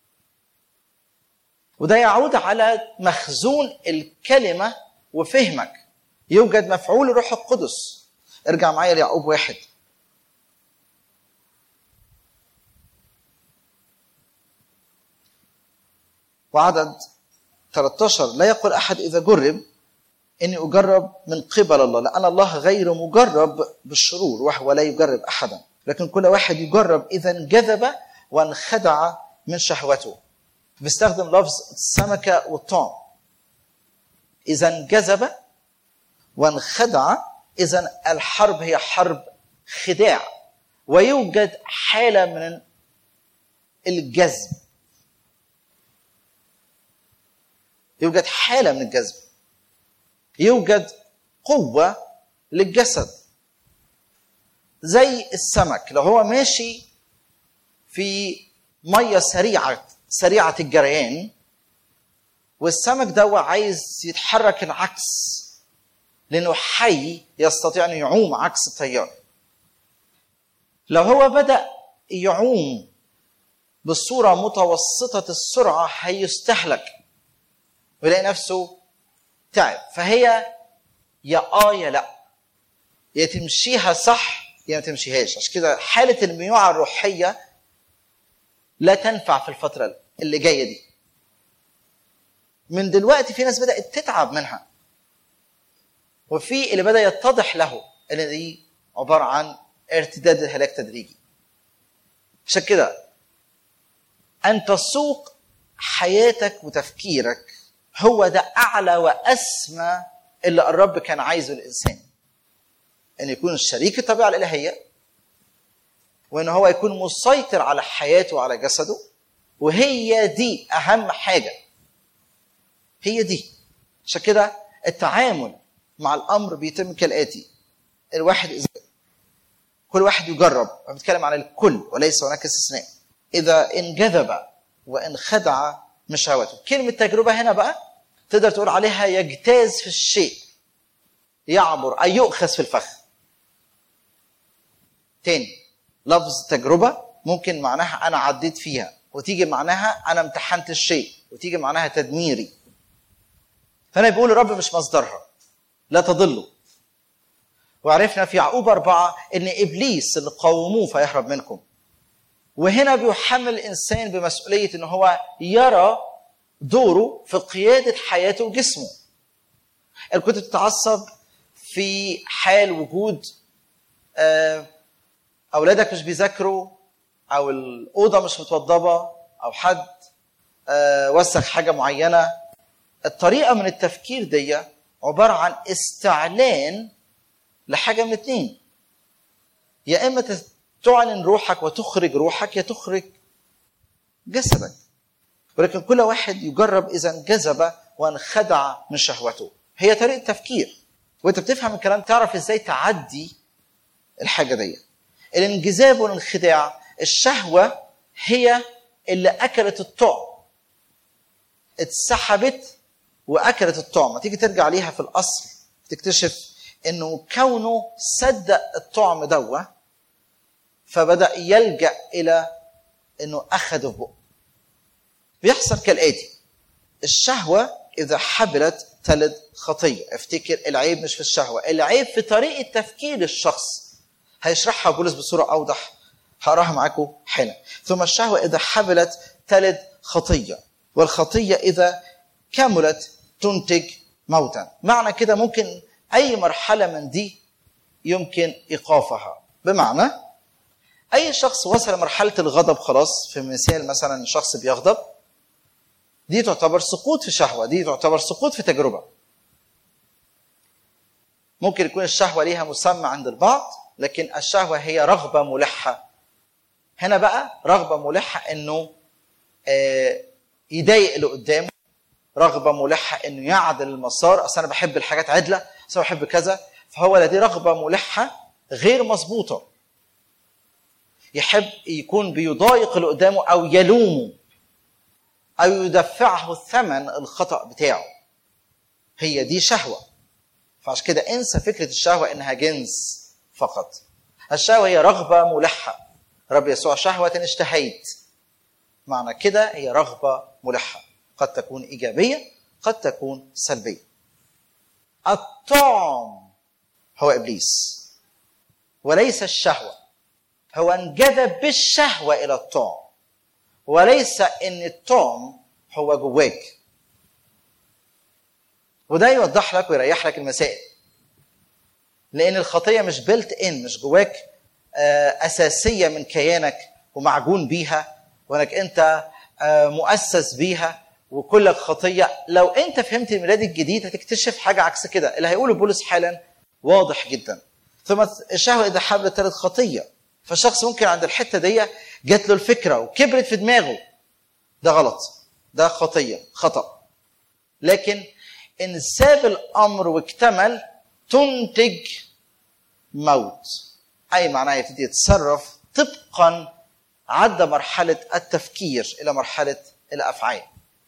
وده يعود على مخزون الكلمه وفهمك يوجد مفعول الروح القدس ارجع معايا ليعقوب واحد وعدد 13 لا يقول احد اذا جرب اني اجرب من قبل الله لان الله غير مجرب بالشرور وهو لا يجرب احدا لكن كل واحد يجرب اذا انجذب وانخدع من شهوته بيستخدم لفظ السمكه والطعم اذا انجذب وانخدع اذا الحرب هي حرب خداع ويوجد حاله من الجذب يوجد حاله من الجذب يوجد قوه للجسد زي السمك لو هو ماشي في ميه سريعه سريعه الجريان والسمك ده عايز يتحرك العكس لانه حي يستطيع ان يعوم عكس التيار لو هو بدا يعوم بصوره متوسطه السرعه هيستهلك ويلاقي نفسه تعب فهي يا اه يا لا يا تمشيها صح يا ما تمشيهاش عشان كده حاله الميوعه الروحيه لا تنفع في الفتره اللي جايه دي من دلوقتي في ناس بدات تتعب منها وفي اللي بدا يتضح له ان دي عباره عن ارتداد الهلاك تدريجي عشان كده ان تسوق حياتك وتفكيرك هو ده اعلى واسمى اللي الرب كان عايزه الانسان ان يكون شريك الطبيعه الالهيه وان هو يكون مسيطر على حياته وعلى جسده وهي دي اهم حاجه هي دي عشان كده التعامل مع الامر بيتم كالاتي الواحد إذا كل واحد يجرب أنا بتكلم عن الكل وليس هناك استثناء اذا انجذب وانخدع من شهواته كلمه تجربه هنا بقى تقدر تقول عليها يجتاز في الشيء يعبر اي يؤخذ في الفخ تاني لفظ تجربه ممكن معناها انا عديت فيها وتيجي معناها انا امتحنت الشيء وتيجي معناها تدميري فانا بيقول الرب مش مصدرها لا تضلوا وعرفنا في يعقوب أربعة إن إبليس اللي قاوموه فيهرب منكم وهنا بيحمل الإنسان بمسؤولية إن هو يرى دوره في قيادة حياته وجسمه إن كنت بتتعصب في حال وجود آه، أولادك مش بيذاكروا أو الأوضة مش متوضبة أو حد آه، وسخ حاجة معينة الطريقة من التفكير دي عبارة عن استعلان لحاجة من اتنين يا إما تس- تعلن روحك وتخرج روحك يا تخرج جسدك ولكن كل واحد يجرب إذا انجذب وانخدع من شهوته هي طريقة تفكير وانت بتفهم الكلام تعرف ازاي تعدي الحاجة دي الانجذاب والانخداع الشهوة هي اللي أكلت الطعم اتسحبت واكلت الطعم تيجي ترجع ليها في الاصل تكتشف انه كونه صدق الطعم دوا فبدا يلجا الى انه اخذه في بقه بيحصل كالاتي الشهوه اذا حبلت تلد خطيه افتكر العيب مش في الشهوه العيب في طريقه تفكير الشخص هيشرحها بولس بصوره اوضح هقراها معاكم حالا ثم الشهوه اذا حبلت تلد خطيه والخطيه اذا كملت تنتج موتا معنى كده ممكن اي مرحله من دي يمكن ايقافها بمعنى اي شخص وصل لمرحله الغضب خلاص في مثال مثلا شخص بيغضب دي تعتبر سقوط في شهوه دي تعتبر سقوط في تجربه ممكن يكون الشهوه ليها مسمى عند البعض لكن الشهوه هي رغبه ملحه هنا بقى رغبه ملحه انه آه، يضايق اللي قدامه رغبه ملحه انه يعدل المسار اصل انا بحب الحاجات عدله اصل انا بحب كذا فهو لديه رغبه ملحه غير مظبوطه يحب يكون بيضايق اللي قدامه او يلومه او يدفعه الثمن الخطا بتاعه هي دي شهوه فعشان كده انسى فكره الشهوه انها جنس فقط الشهوه هي رغبه ملحه رب يسوع شهوه اشتهيت معنى كده هي رغبه ملحه قد تكون ايجابيه قد تكون سلبيه الطعم هو ابليس وليس الشهوه هو انجذب بالشهوه الى الطعم وليس ان الطعم هو جواك وده يوضح لك ويريح لك المسائل لان الخطيه مش بلت ان مش جواك آه، اساسيه من كيانك ومعجون بيها وانك انت آه، مؤسس بيها وكلك خطيه لو انت فهمت الميلاد الجديد هتكتشف حاجه عكس كده اللي هيقوله بولس حالا واضح جدا ثم الشهوه اذا حبلت ثالث خطيه فالشخص ممكن عند الحته دي جات له الفكره وكبرت في دماغه ده غلط ده خطيه خطا لكن ان ساب الامر واكتمل تنتج موت اي معناه يبتدي يتصرف طبقا عدى مرحله التفكير الى مرحله الافعال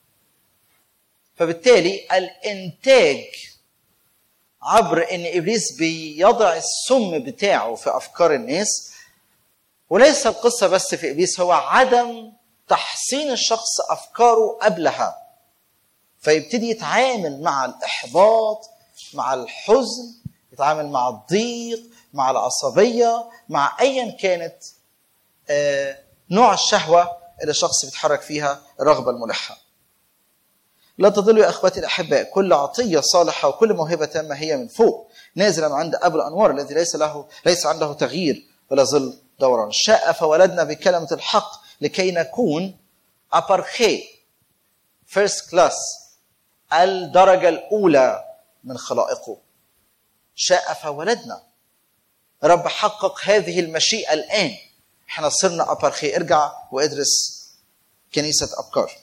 فبالتالي الانتاج عبر ان ابليس بيضع السم بتاعه في افكار الناس وليس القصه بس في ابليس هو عدم تحصين الشخص افكاره قبلها فيبتدي يتعامل مع الاحباط مع الحزن يتعامل مع الضيق مع العصبيه مع ايا كانت آه، نوع الشهوه اللي الشخص بيتحرك فيها الرغبه الملحه لا تضلوا يا اخوتي الاحباء كل عطيه صالحه وكل موهبه تامه هي من فوق نازلا عند ابو الانوار الذي ليس له ليس عنده تغيير ولا ظل دوران شاء فولدنا بكلمه الحق لكي نكون ابارخي فيرست كلاس الدرجه الاولى من خلائقه شاء فولدنا رب حقق هذه المشيئه الان احنا صرنا ابارخي ارجع وادرس كنيسه ابكار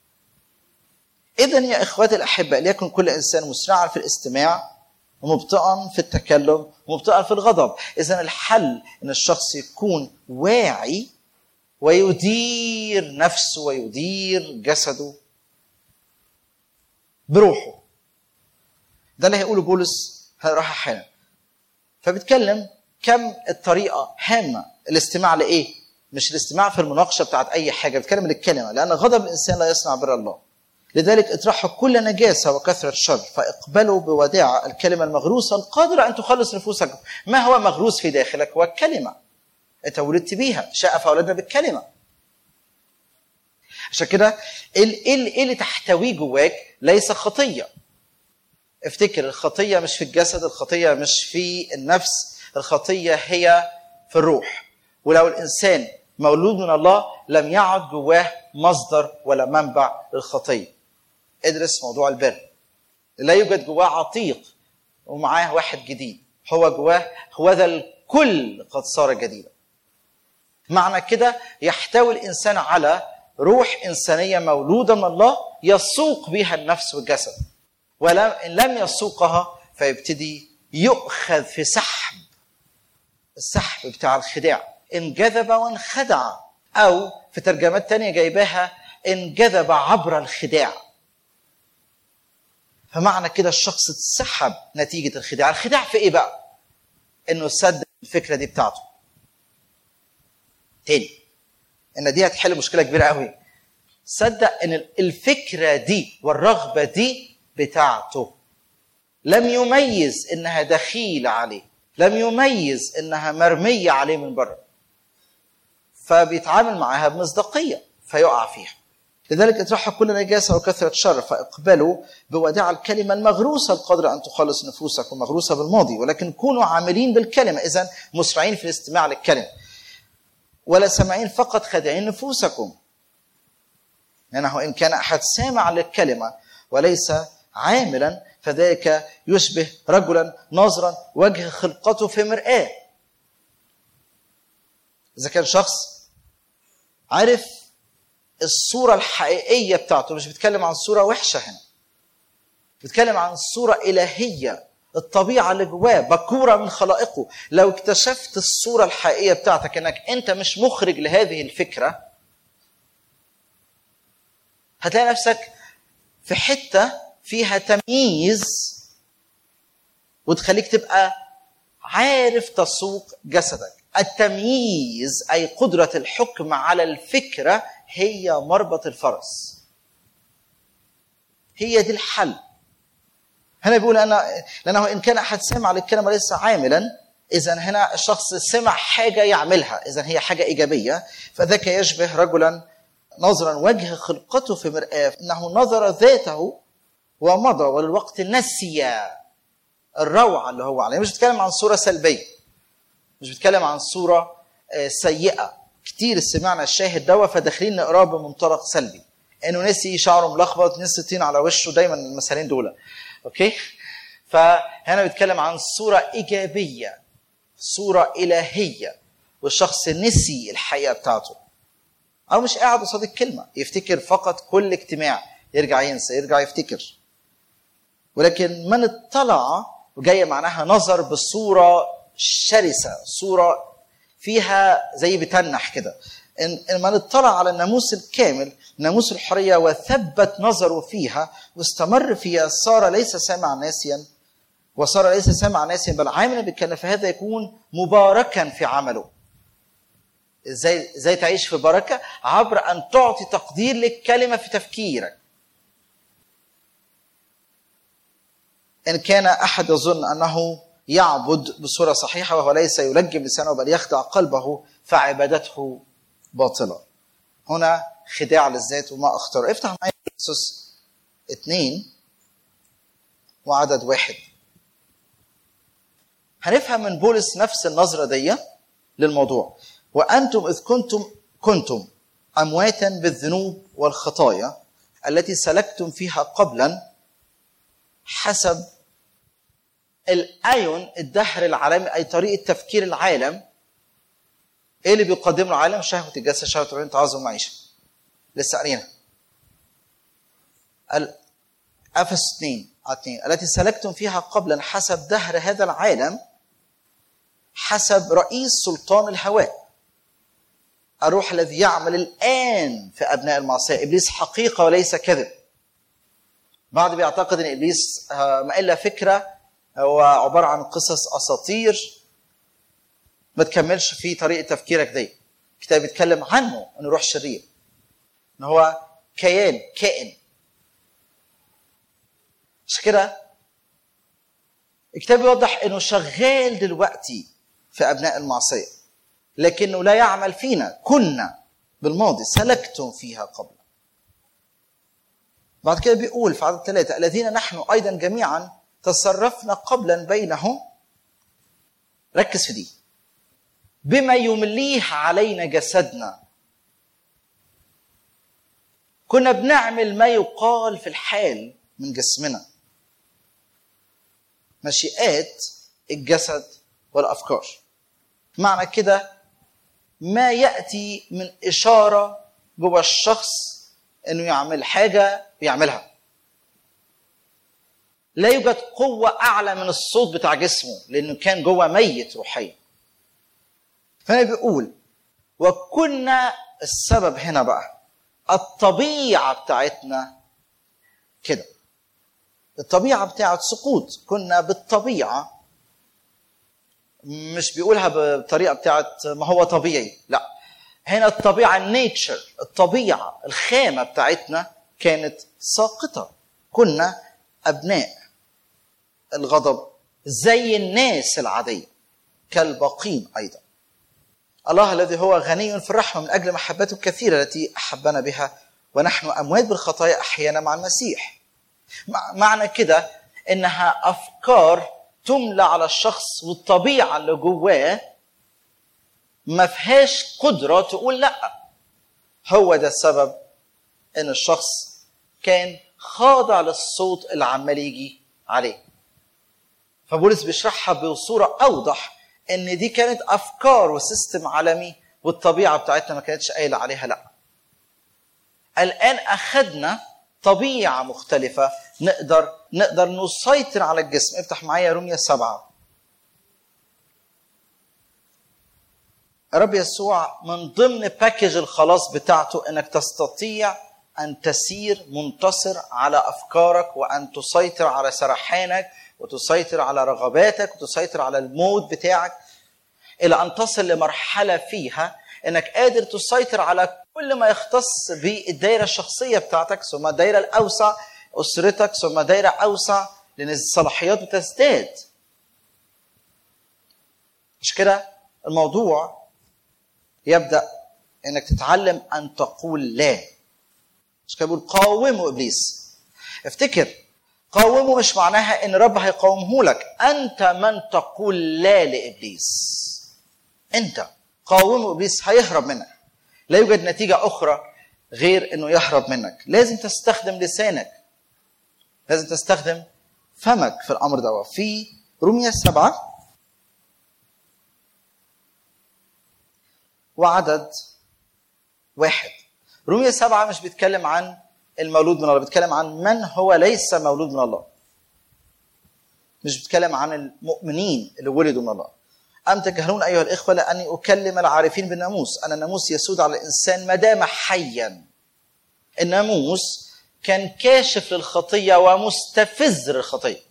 اذا يا اخواتي الاحباء ليكن كل انسان مسرعا في الاستماع ومبطئا في التكلم ومبطئا في الغضب اذا الحل ان الشخص يكون واعي ويدير نفسه ويدير جسده بروحه ده اللي هيقوله بولس راح حالا فبيتكلم كم الطريقه هامه الاستماع لايه مش الاستماع في المناقشه بتاعت اي حاجه بيتكلم للكلمه لان غضب الانسان لا يصنع بر الله لذلك اطرحوا كل نجاسة وكثرة شر فاقبلوا بوداعة الكلمة المغروسة القادرة أن تخلص نفوسكم ما هو مغروس في داخلك هو الكلمة أنت ولدت بيها شاء فولدنا بالكلمة عشان كده ايه اللي تحتويه جواك ليس خطية افتكر الخطية مش في الجسد الخطية مش في النفس الخطية هي في الروح ولو الإنسان مولود من الله لم يعد جواه مصدر ولا منبع للخطيه ادرس موضوع البر لا يوجد جواه عتيق ومعاه واحد جديد هو جواه هو ذا الكل قد صار جديدا معنى كده يحتوي الانسان على روح انسانيه مولوده من الله يسوق بها النفس والجسد ولم ان لم يسوقها فيبتدي يؤخذ في سحب السحب بتاع الخداع انجذب وانخدع او في ترجمات تانية جايباها انجذب عبر الخداع فمعنى كده الشخص اتسحب نتيجة الخداع الخداع في ايه بقى انه صدق الفكرة دي بتاعته تاني ان دي هتحل مشكلة كبيرة قوي صدق ان الفكرة دي والرغبة دي بتاعته لم يميز انها دخيلة عليه لم يميز انها مرمية عليه من بره فبيتعامل معاها بمصداقية فيقع فيها لذلك اطرحوا كل نجاسة وكثرة شر فاقبلوا بوداع الكلمة المغروسة القادرة أن تخلص نفوسكم مغروسة بالماضي ولكن كونوا عاملين بالكلمة إذا مسرعين في الاستماع للكلمة ولا سامعين فقط خادعين نفوسكم لأنه إن كان أحد سامع للكلمة وليس عاملا فذلك يشبه رجلا ناظرا وجه خلقته في مرآة إذا كان شخص عارف الصورة الحقيقية بتاعته مش بيتكلم عن صورة وحشة هنا بيتكلم عن صورة إلهية الطبيعة اللي جواه بكورة من خلائقه لو اكتشفت الصورة الحقيقية بتاعتك انك انت مش مخرج لهذه الفكرة هتلاقي نفسك في حتة فيها تمييز وتخليك تبقى عارف تسوق جسدك التمييز اي قدره الحكم على الفكره هي مربط الفرس هي دي الحل هنا بيقول انا لانه ان كان احد سمع للكلمه ليس عاملا اذا هنا الشخص سمع حاجه يعملها اذا هي حاجه ايجابيه فذاك يشبه رجلا نظرا وجه خلقته في مرآة انه نظر ذاته ومضى وللوقت نسي الروعه اللي هو عليها مش بتكلم عن صوره سلبيه مش بتكلم عن صوره سيئه كتير سمعنا الشاهد دوا فداخلين نقراه بمنطلق سلبي انه نسي شعره ملخبط نسي طين على وشه دايما المثالين دول اوكي فهنا بيتكلم عن صوره ايجابيه صوره الهيه والشخص نسي الحقيقه بتاعته او مش قاعد قصاد الكلمه يفتكر فقط كل اجتماع يرجع ينسى يرجع يفتكر ولكن من اطلع وجايه معناها نظر بصوره شرسه صوره فيها زي بتنح كده ان من اطلع على الناموس الكامل ناموس الحريه وثبت نظره فيها واستمر فيها صار ليس سامع ناسيا وصار ليس سامع ناسيا بل عاملا بالكلمه فهذا يكون مباركا في عمله ازاي ازاي تعيش في بركه عبر ان تعطي تقدير للكلمه في تفكيرك إن كان أحد يظن أنه يعبد بصورة صحيحة وهو ليس يلجم لسانه بل يخدع قلبه فعبادته باطلة هنا خداع للذات وما اختار افتح معايا أسس اثنين وعدد واحد هنفهم من بولس نفس النظرة دي للموضوع وأنتم إذ كنتم كنتم أمواتا بالذنوب والخطايا التي سلكتم فيها قبلا حسب الايون الدهر العالمي اي طريقه تفكير العالم ايه اللي بيقدمه العالم شهوه الجسد شهوه العين تعظم المعيشه لسه قارينا افس 2 2 التي سلكتم فيها قبلا حسب دهر هذا العالم حسب رئيس سلطان الهواء الروح الذي يعمل الان في ابناء المعصيه ابليس حقيقه وليس كذب بعض بيعتقد ان ابليس ما الا فكره هو عباره عن قصص اساطير ما تكملش في طريقه تفكيرك دي الكتاب بيتكلم عنه انه روح شرير ان هو كيان كائن مش كده الكتاب بيوضح انه شغال دلوقتي في ابناء المعصيه لكنه لا يعمل فينا كنا بالماضي سلكتم فيها قبل بعد كده بيقول في عدد ثلاثة الذين نحن أيضا جميعا تصرفنا قبلا بينهم ركز في دي بما يمليه علينا جسدنا كنا بنعمل ما يقال في الحال من جسمنا مشيئات الجسد والافكار معنى كده ما ياتي من اشاره جوه الشخص انه يعمل حاجه بيعملها لا يوجد قوة أعلى من الصوت بتاع جسمه لأنه كان جوه ميت روحيا. فهنا بيقول وكنا السبب هنا بقى الطبيعة بتاعتنا كده. الطبيعة بتاعت سقوط كنا بالطبيعة مش بيقولها بطريقة بتاعت ما هو طبيعي لا هنا الطبيعة النيتشر الطبيعة الخامة بتاعتنا كانت ساقطة كنا أبناء الغضب زي الناس العادية كالباقين أيضا الله الذي هو غني في الرحمة من أجل محبته الكثيرة التي أحبنا بها ونحن أموات بالخطايا أحيانا مع المسيح معنى كده إنها أفكار تملى على الشخص والطبيعة اللي جواه ما فيهاش قدرة تقول لأ هو ده السبب إن الشخص كان خاضع للصوت اللي عمال يجي عليه فبولس بيشرحها بصورة أوضح إن دي كانت أفكار وسيستم عالمي والطبيعة بتاعتنا ما كانتش قايلة عليها لأ الآن أخذنا طبيعة مختلفة نقدر نقدر نسيطر على الجسم افتح معايا رومية سبعة الرب يسوع من ضمن باكج الخلاص بتاعته انك تستطيع ان تسير منتصر على افكارك وان تسيطر على سرحانك وتسيطر على رغباتك وتسيطر على المود بتاعك الى ان تصل لمرحله فيها انك قادر تسيطر على كل ما يختص بالدائره الشخصيه بتاعتك ثم الدائره الاوسع اسرتك ثم دائره اوسع لان الصلاحيات بتزداد مش كده الموضوع يبدا انك تتعلم ان تقول لا مش كده بيقول قاوموا ابليس افتكر قاومه مش معناها ان رب هيقاومه لك انت من تقول لا لابليس انت قاومه ابليس هيهرب منك لا يوجد نتيجه اخرى غير انه يهرب منك لازم تستخدم لسانك لازم تستخدم فمك في الامر ده في رومية سبعة وعدد واحد رومية سبعة مش بيتكلم عن المولود من الله بيتكلم عن من هو ليس مولود من الله مش بيتكلم عن المؤمنين اللي ولدوا من الله أم تجهلون أيها الإخوة لأني أكلم العارفين بالناموس أن الناموس يسود على الإنسان ما دام حيا الناموس كان كاشف للخطية ومستفز للخطية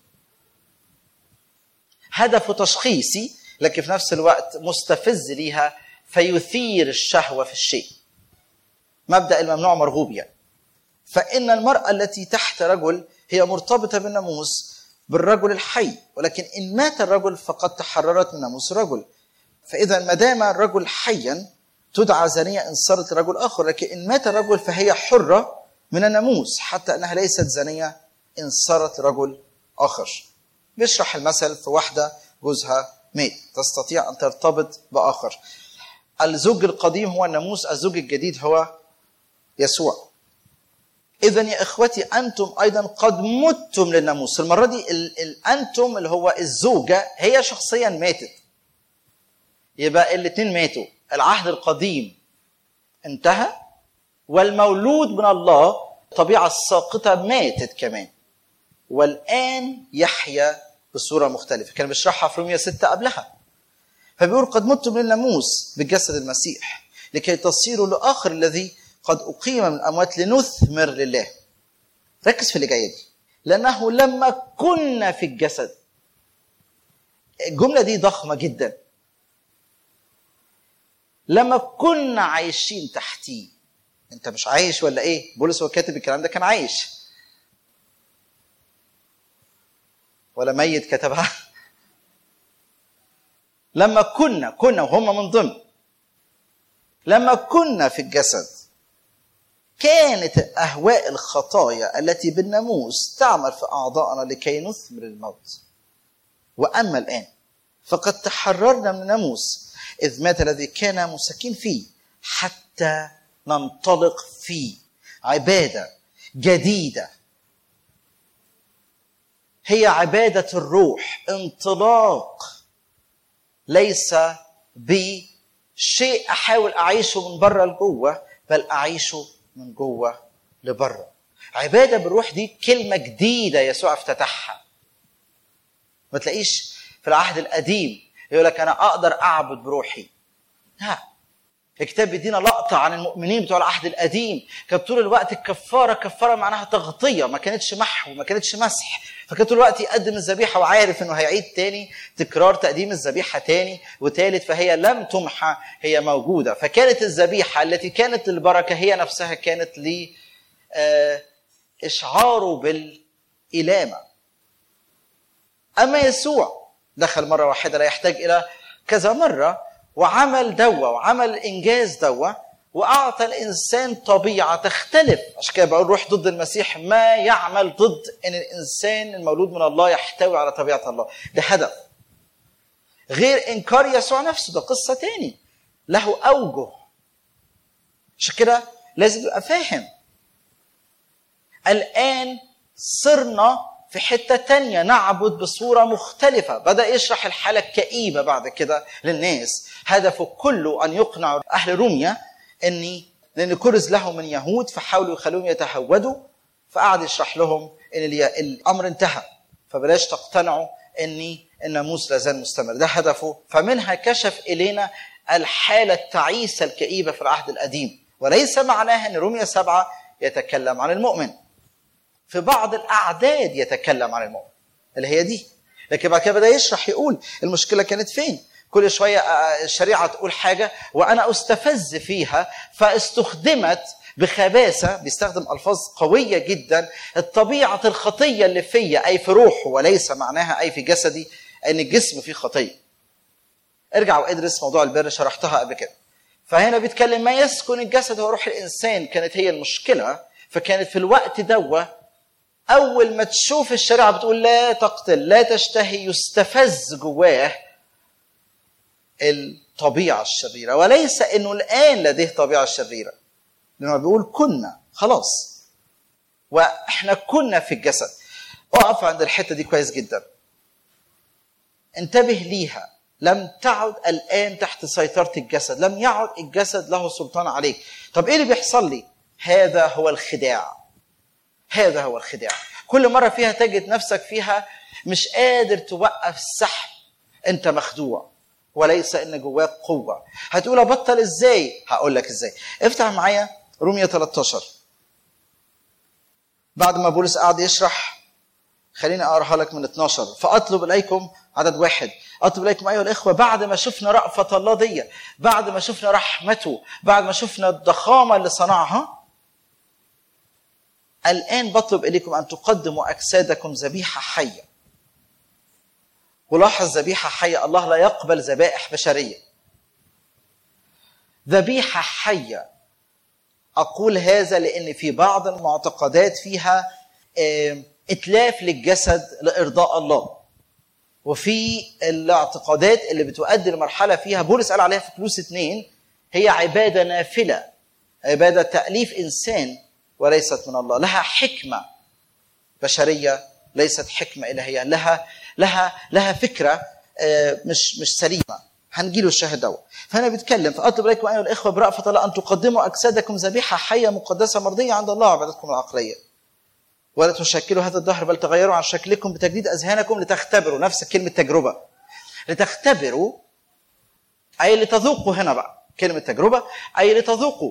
هدفه تشخيصي لكن في نفس الوقت مستفز ليها فيثير الشهوة في الشيء مبدأ الممنوع مرغوب يعني فإن المرأة التي تحت رجل هي مرتبطة بالناموس بالرجل الحي ولكن ان مات الرجل فقد تحررت من ناموس الرجل فاذا ما دام الرجل حيا تدعى زانيه ان صارت رجل اخر لكن ان مات الرجل فهي حره من الناموس حتى انها ليست زانيه ان صارت رجل اخر بيشرح المثل في واحده جوزها مات تستطيع ان ترتبط باخر الزوج القديم هو الناموس الزوج الجديد هو يسوع اذا يا اخوتي انتم ايضا قد متم للناموس المره دي ال ال انتم اللي هو الزوجه هي شخصيا ماتت يبقى الاثنين ماتوا العهد القديم انتهى والمولود من الله الطبيعه الساقطه ماتت كمان والان يحيا بصوره مختلفه كان بيشرحها في رومية 6 قبلها فبيقول قد متم للناموس بجسد المسيح لكي تصيروا لاخر الذي قد اقيم من الاموات لنثمر لله ركز في اللي جايه دي لانه لما كنا في الجسد الجمله دي ضخمه جدا لما كنا عايشين تحتيه انت مش عايش ولا ايه بولس هو كاتب الكلام ده كان عايش ولا ميت كتبها لما كنا كنا وهم من ضمن لما كنا في الجسد كانت اهواء الخطايا التي بالناموس تعمل في اعضائنا لكي نثمر الموت واما الان فقد تحررنا من الناموس اذ مات الذي كان مساكين فيه حتى ننطلق فيه عباده جديده هي عباده الروح انطلاق ليس بشيء احاول اعيشه من بره لجوه بل اعيشه من جوه لبره عباده بالروح دي كلمه جديده يسوع افتتحها ما تلاقيش في العهد القديم يقول لك انا اقدر اعبد بروحي لا الكتاب بيدينا لقطة عن المؤمنين بتوع العهد القديم كانت طول الوقت الكفارة كفارة معناها تغطية ما كانتش محو ما كانتش مسح فكان طول الوقت يقدم الذبيحة وعارف انه هيعيد تاني تكرار تقديم الذبيحة تاني وتالت فهي لم تمحى هي موجودة فكانت الذبيحة التي كانت للبركة هي نفسها كانت ل إشعاره بالإلامة أما يسوع دخل مرة واحدة لا يحتاج إلى كذا مرة وعمل دوا وعمل انجاز دوا واعطى الانسان طبيعه تختلف عشان كده بقول روح ضد المسيح ما يعمل ضد ان الانسان المولود من الله يحتوي على طبيعه الله ده هدف غير انكار يسوع نفسه ده قصه تاني له اوجه عشان كده لازم تبقى فاهم الان صرنا في حته تانية نعبد بصوره مختلفه بدا يشرح الحاله الكئيبه بعد كده للناس هدفه كله ان يقنع اهل روميا اني لان كرز لهم من يهود فحاولوا يخلوهم يتهودوا فقعد يشرح لهم ان الامر انتهى فبلاش تقتنعوا اني الناموس لا زال مستمر ده هدفه فمنها كشف الينا الحاله التعيسه الكئيبه في العهد القديم وليس معناها ان روميا سبعه يتكلم عن المؤمن في بعض الاعداد يتكلم عن المؤمن اللي هي دي لكن بعد كده بدا يشرح يقول المشكله كانت فين كل شويه الشريعه تقول حاجه وانا استفز فيها فاستخدمت بخباثه بيستخدم الفاظ قويه جدا الطبيعه الخطيه اللي فيا اي في روحه وليس معناها اي في جسدي ان الجسم فيه خطيه ارجع وادرس موضوع البر شرحتها قبل كده فهنا بيتكلم ما يسكن الجسد هو روح الانسان كانت هي المشكله فكانت في الوقت دوه اول ما تشوف الشريعه بتقول لا تقتل لا تشتهي يستفز جواه الطبيعه الشريره وليس انه الان لديه طبيعه شريره لانه بيقول كنا خلاص واحنا كنا في الجسد اقف عند الحته دي كويس جدا انتبه ليها لم تعد الان تحت سيطره الجسد لم يعد الجسد له سلطان عليك طب ايه اللي بيحصل لي هذا هو الخداع هذا هو الخداع كل مرة فيها تجد نفسك فيها مش قادر توقف السحب انت مخدوع وليس ان جواك قوة هتقول ابطل ازاي هقول لك ازاي افتح معايا رومية 13 بعد ما بولس قعد يشرح خليني اقراها لك من 12 فاطلب اليكم عدد واحد اطلب اليكم ايها الاخوه بعد ما شفنا رأفة الله دي بعد ما شفنا رحمته بعد ما شفنا الضخامه اللي صنعها الآن بطلب إليكم أن تقدموا أجسادكم ذبيحة حية ولاحظ ذبيحة حية الله لا يقبل ذبائح بشرية ذبيحة حية أقول هذا لأن في بعض المعتقدات فيها آه، إتلاف للجسد لإرضاء الله وفي الاعتقادات اللي بتؤدي لمرحلة فيها بولس قال عليها في كلوس اثنين هي عبادة نافلة عبادة تأليف إنسان وليست من الله لها حكمة بشرية ليست حكمة إلهية لها لها لها فكرة آه، مش مش سليمة هنجي له الشاهد دوت فانا بيتكلم فاطلب اليكم ايها الاخوه برأفة الله ان تقدموا اجسادكم ذبيحه حيه مقدسه مرضيه عند الله عبادتكم العقليه ولا تشكلوا هذا الدهر بل تغيروا عن شكلكم بتجديد اذهانكم لتختبروا نفس كلمه تجربه لتختبروا اي لتذوقوا هنا بقى كلمه تجربه اي لتذوقوا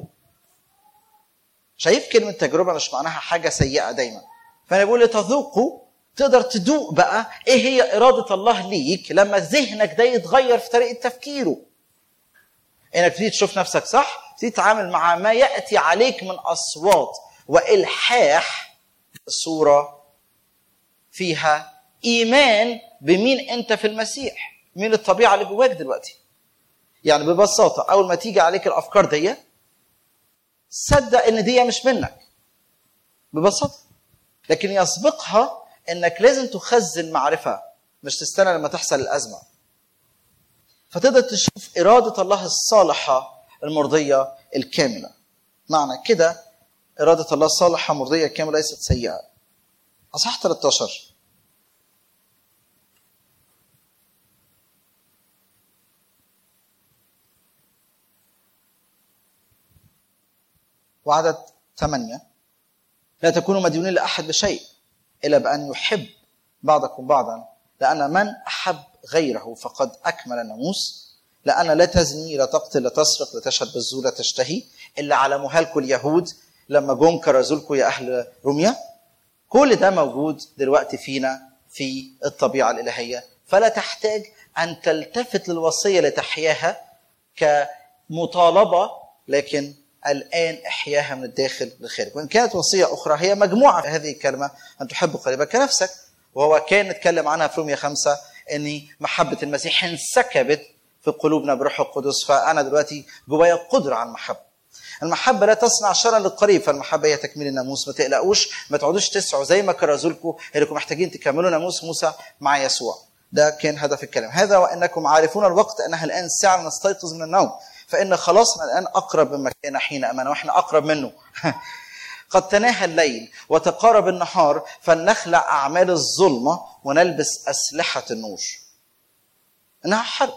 شايف كلمه تجربه مش معناها حاجه سيئه دايما فانا بقول لتذوقوا تقدر تدوق بقى ايه هي اراده الله ليك لما ذهنك ده يتغير في طريقه تفكيره انك تبتدي تشوف نفسك صح تبتدي تتعامل مع ما ياتي عليك من اصوات والحاح صوره فيها ايمان بمين انت في المسيح مين الطبيعه اللي جواك دلوقتي يعني ببساطه اول ما تيجي عليك الافكار دي صدق ان دي مش منك ببساطه لكن يسبقها انك لازم تخزن معرفه مش تستنى لما تحصل الازمه فتقدر تشوف اراده الله الصالحه المرضيه الكامله معنى كده اراده الله الصالحه مرضيه كامله ليست سيئه اصح 13 وعدد ثمانية لا تكونوا مديونين لأحد بشيء إلا بأن يحب بعضكم بعضا لأن من أحب غيره فقد أكمل الناموس لأن لا تزني لا تقتل لا تسرق لا تشهد بالزور لا تشتهي إلا علموها لكم اليهود لما جم كرزولكم يا أهل روميا كل ده موجود دلوقتي فينا في الطبيعة الإلهية فلا تحتاج أن تلتفت للوصية لتحياها كمطالبة لكن الآن إحياها من الداخل للخارج وإن كانت وصية أخرى هي مجموعة في هذه الكلمة أن تحب قريبك كنفسك وهو كان نتكلم عنها في رومية خمسة أن محبة المسيح انسكبت في قلوبنا بروح القدس فأنا دلوقتي جوايا قدرة على المحبة المحبة لا تصنع شرا للقريب فالمحبة هي تكميل الناموس ما تقلقوش ما تقعدوش تسعوا زي ما كرزولكم انكم محتاجين تكملوا ناموس موسى مع يسوع ده كان هدف الكلام هذا وانكم عارفون الوقت انها الان ساعه نستيقظ من النوم فإن خلاصنا الآن أقرب مما كان حين أمانة وإحنا أقرب منه قد تناهى الليل وتقارب النهار فلنخلع أعمال الظلمة ونلبس أسلحة النور إنها حرب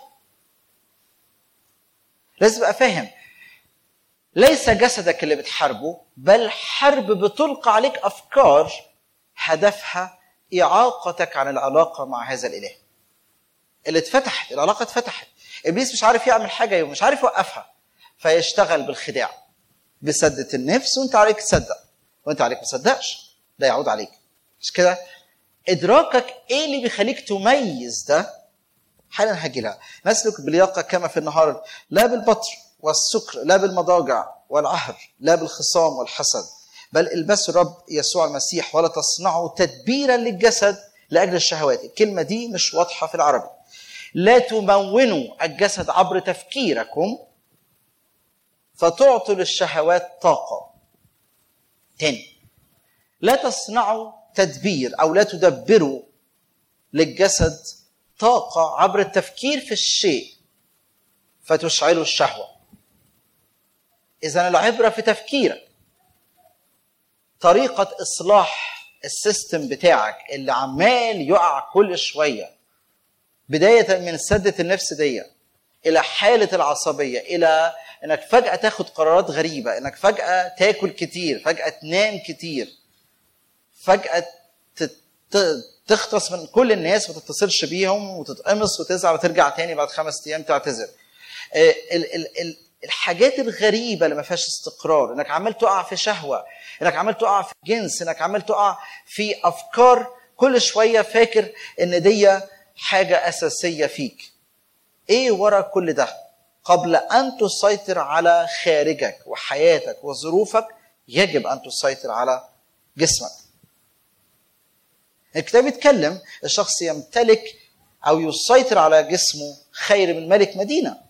لازم تبقى فاهم ليس جسدك اللي بتحاربه بل حرب بتلقى عليك أفكار هدفها إعاقتك عن العلاقة مع هذا الإله اللي اتفتحت العلاقة اتفتحت ابليس مش عارف يعمل حاجه يوم مش عارف يوقفها فيشتغل بالخداع بسدة النفس وانت عليك تصدق وانت عليك ما تصدقش ده يعود عليك مش كده ادراكك ايه اللي بيخليك تميز ده حالا هاجي لها نسلك بلياقه كما في النهار لا بالبطر والسكر لا بالمضاجع والعهر لا بالخصام والحسد بل البسوا الرب يسوع المسيح ولا تصنعوا تدبيرا للجسد لاجل الشهوات الكلمه دي مش واضحه في العربي لا تمونوا الجسد عبر تفكيركم فتعطوا للشهوات طاقة تاني لا تصنعوا تدبير أو لا تدبروا للجسد طاقة عبر التفكير في الشيء فتشعلوا الشهوة إذا العبرة في تفكيرك طريقة إصلاح السيستم بتاعك اللي عمال يقع كل شويه بداية من سدة النفس دي إلى حالة العصبية إلى إنك فجأة تاخد قرارات غريبة إنك فجأة تاكل كتير فجأة تنام كتير فجأة تختص من كل الناس ما تتصلش بيهم وتتقمص وتزعل وترجع تاني بعد خمس أيام تعتذر الحاجات الغريبة اللي ما فيهاش استقرار إنك عمال تقع في شهوة إنك عمال تقع في جنس إنك عمال تقع في أفكار كل شوية فاكر إن دي حاجة أساسية فيك إيه ورا كل ده قبل أن تسيطر على خارجك وحياتك وظروفك يجب أن تسيطر على جسمك الكتاب يتكلم الشخص يمتلك او يسيطر على جسمه خير من ملك مدينه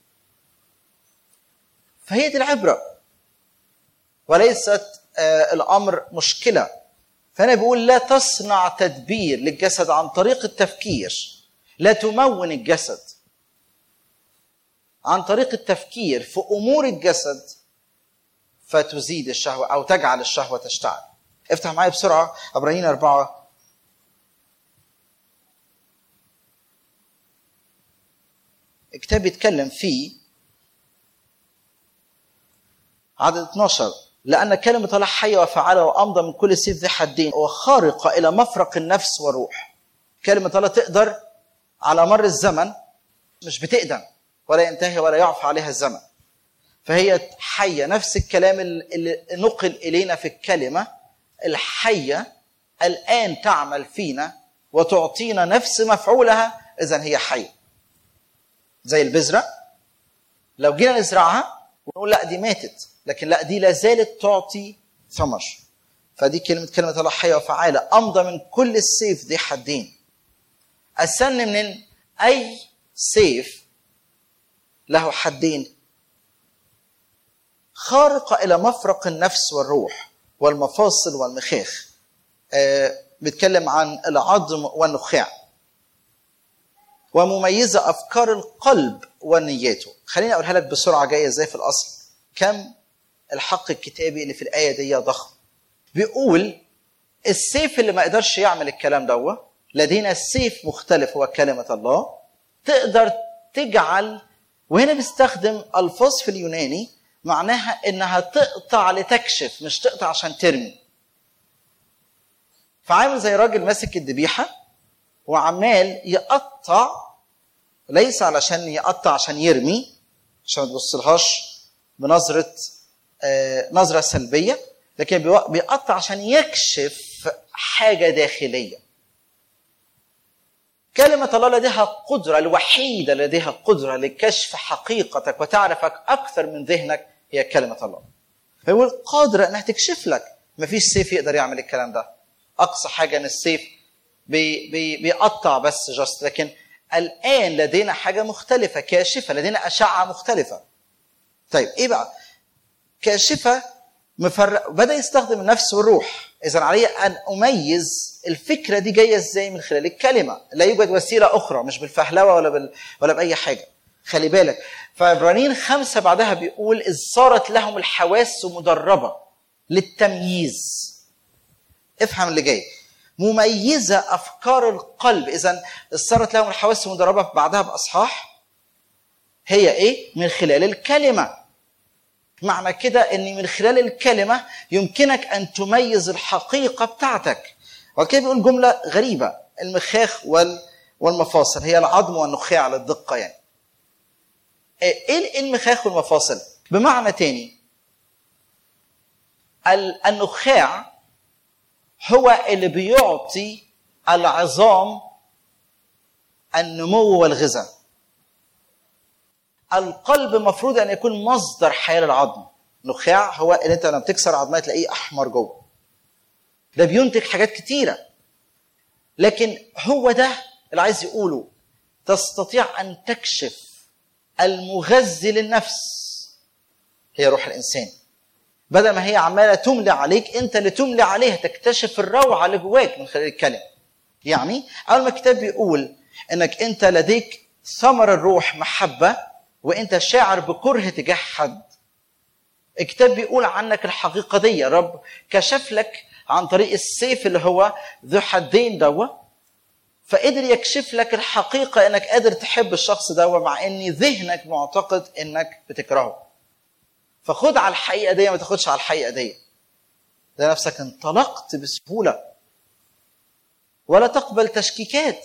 فهي دي العبره وليست آه الامر مشكله فانا بقول لا تصنع تدبير للجسد عن طريق التفكير لا تمون الجسد عن طريق التفكير في امور الجسد فتزيد الشهوه او تجعل الشهوه تشتعل افتح معايا بسرعه عبرانيين أربعة الكتاب بيتكلم فيه عدد 12 لأن كلمة الله حية وفعالة وأمضى من كل سيف ذي حدين وخارقة إلى مفرق النفس والروح كلمة الله تقدر على مر الزمن مش بتقدم ولا ينتهي ولا يعفى عليها الزمن فهي حية نفس الكلام اللي نقل إلينا في الكلمة الحية الآن تعمل فينا وتعطينا نفس مفعولها إذا هي حية زي البذرة لو جينا نزرعها ونقول لا دي ماتت لكن لا دي لا زالت تعطي ثمر فدي كلمة كلمة الله حية وفعالة أمضى من كل السيف ذي حدين أسن من أي سيف له حدين خارقة إلى مفرق النفس والروح والمفاصل والمخاخ آه بيتكلم عن العظم والنخاع ومميزة أفكار القلب ونياته خليني أقولها لك بسرعة جاية زي في الأصل كم الحق الكتابي اللي في الآية دي ضخم بيقول السيف اللي ما يقدرش يعمل الكلام دوت لدينا سيف مختلف هو كلمة الله تقدر تجعل وهنا بيستخدم ألفاظ في اليوناني معناها إنها تقطع لتكشف مش تقطع عشان ترمي فعامل زي راجل ماسك الذبيحة وعمال يقطع ليس علشان يقطع عشان يرمي عشان ما تبصلهاش بنظرة آه نظرة سلبية لكن بيقطع عشان يكشف حاجة داخلية كلمة الله لديها قدرة الوحيدة لديها قدرة لكشف حقيقتك وتعرفك أكثر من ذهنك هي كلمة الله. فيقول قادرة إنها تكشف لك مفيش سيف يقدر يعمل الكلام ده. أقصى حاجة إن السيف بي بي بيقطع بس جاست لكن الآن لدينا حاجة مختلفة كاشفة لدينا أشعة مختلفة. طيب إيه بقى؟ كاشفة مفرق بدأ يستخدم النفس والروح إذا علي أن أميز الفكرة دي جاية إزاي من خلال الكلمة لا يوجد وسيلة أخرى مش بالفهلوة ولا بال... ولا بأي حاجة خلي بالك فعبرانيين خمسة بعدها بيقول إذ صارت لهم الحواس مدربة للتمييز افهم اللي جاي مميزة أفكار القلب إذا صارت لهم الحواس مدربة بعدها بأصحاح هي إيه؟ من خلال الكلمة معنى كده ان من خلال الكلمه يمكنك ان تميز الحقيقه بتاعتك وكده بيقول جمله غريبه المخاخ وال والمفاصل هي العظم والنخاع للدقه يعني ايه المخاخ والمفاصل بمعنى تاني النخاع هو اللي بيعطي العظام النمو والغذاء القلب المفروض ان يكون مصدر حياه للعظم نخاع هو اللي انت لما بتكسر عظمه تلاقيه احمر جوه ده بينتج حاجات كتيره لكن هو ده اللي عايز يقوله تستطيع ان تكشف المغذي للنفس هي روح الانسان بدل ما هي عماله تملي عليك انت اللي تملي عليها تكتشف الروعه اللي جواك من خلال الكلمه يعني اول ما الكتاب بيقول انك انت لديك ثمر الروح محبه وانت شاعر بكره تجاه حد الكتاب بيقول عنك الحقيقه دي رب كشف لك عن طريق السيف اللي هو ذو حدين دوا فقدر يكشف لك الحقيقه انك قادر تحب الشخص دوا مع ان ذهنك معتقد انك بتكرهه فخد على الحقيقه دي ما تاخدش على الحقيقه دي ده نفسك انطلقت بسهوله ولا تقبل تشكيكات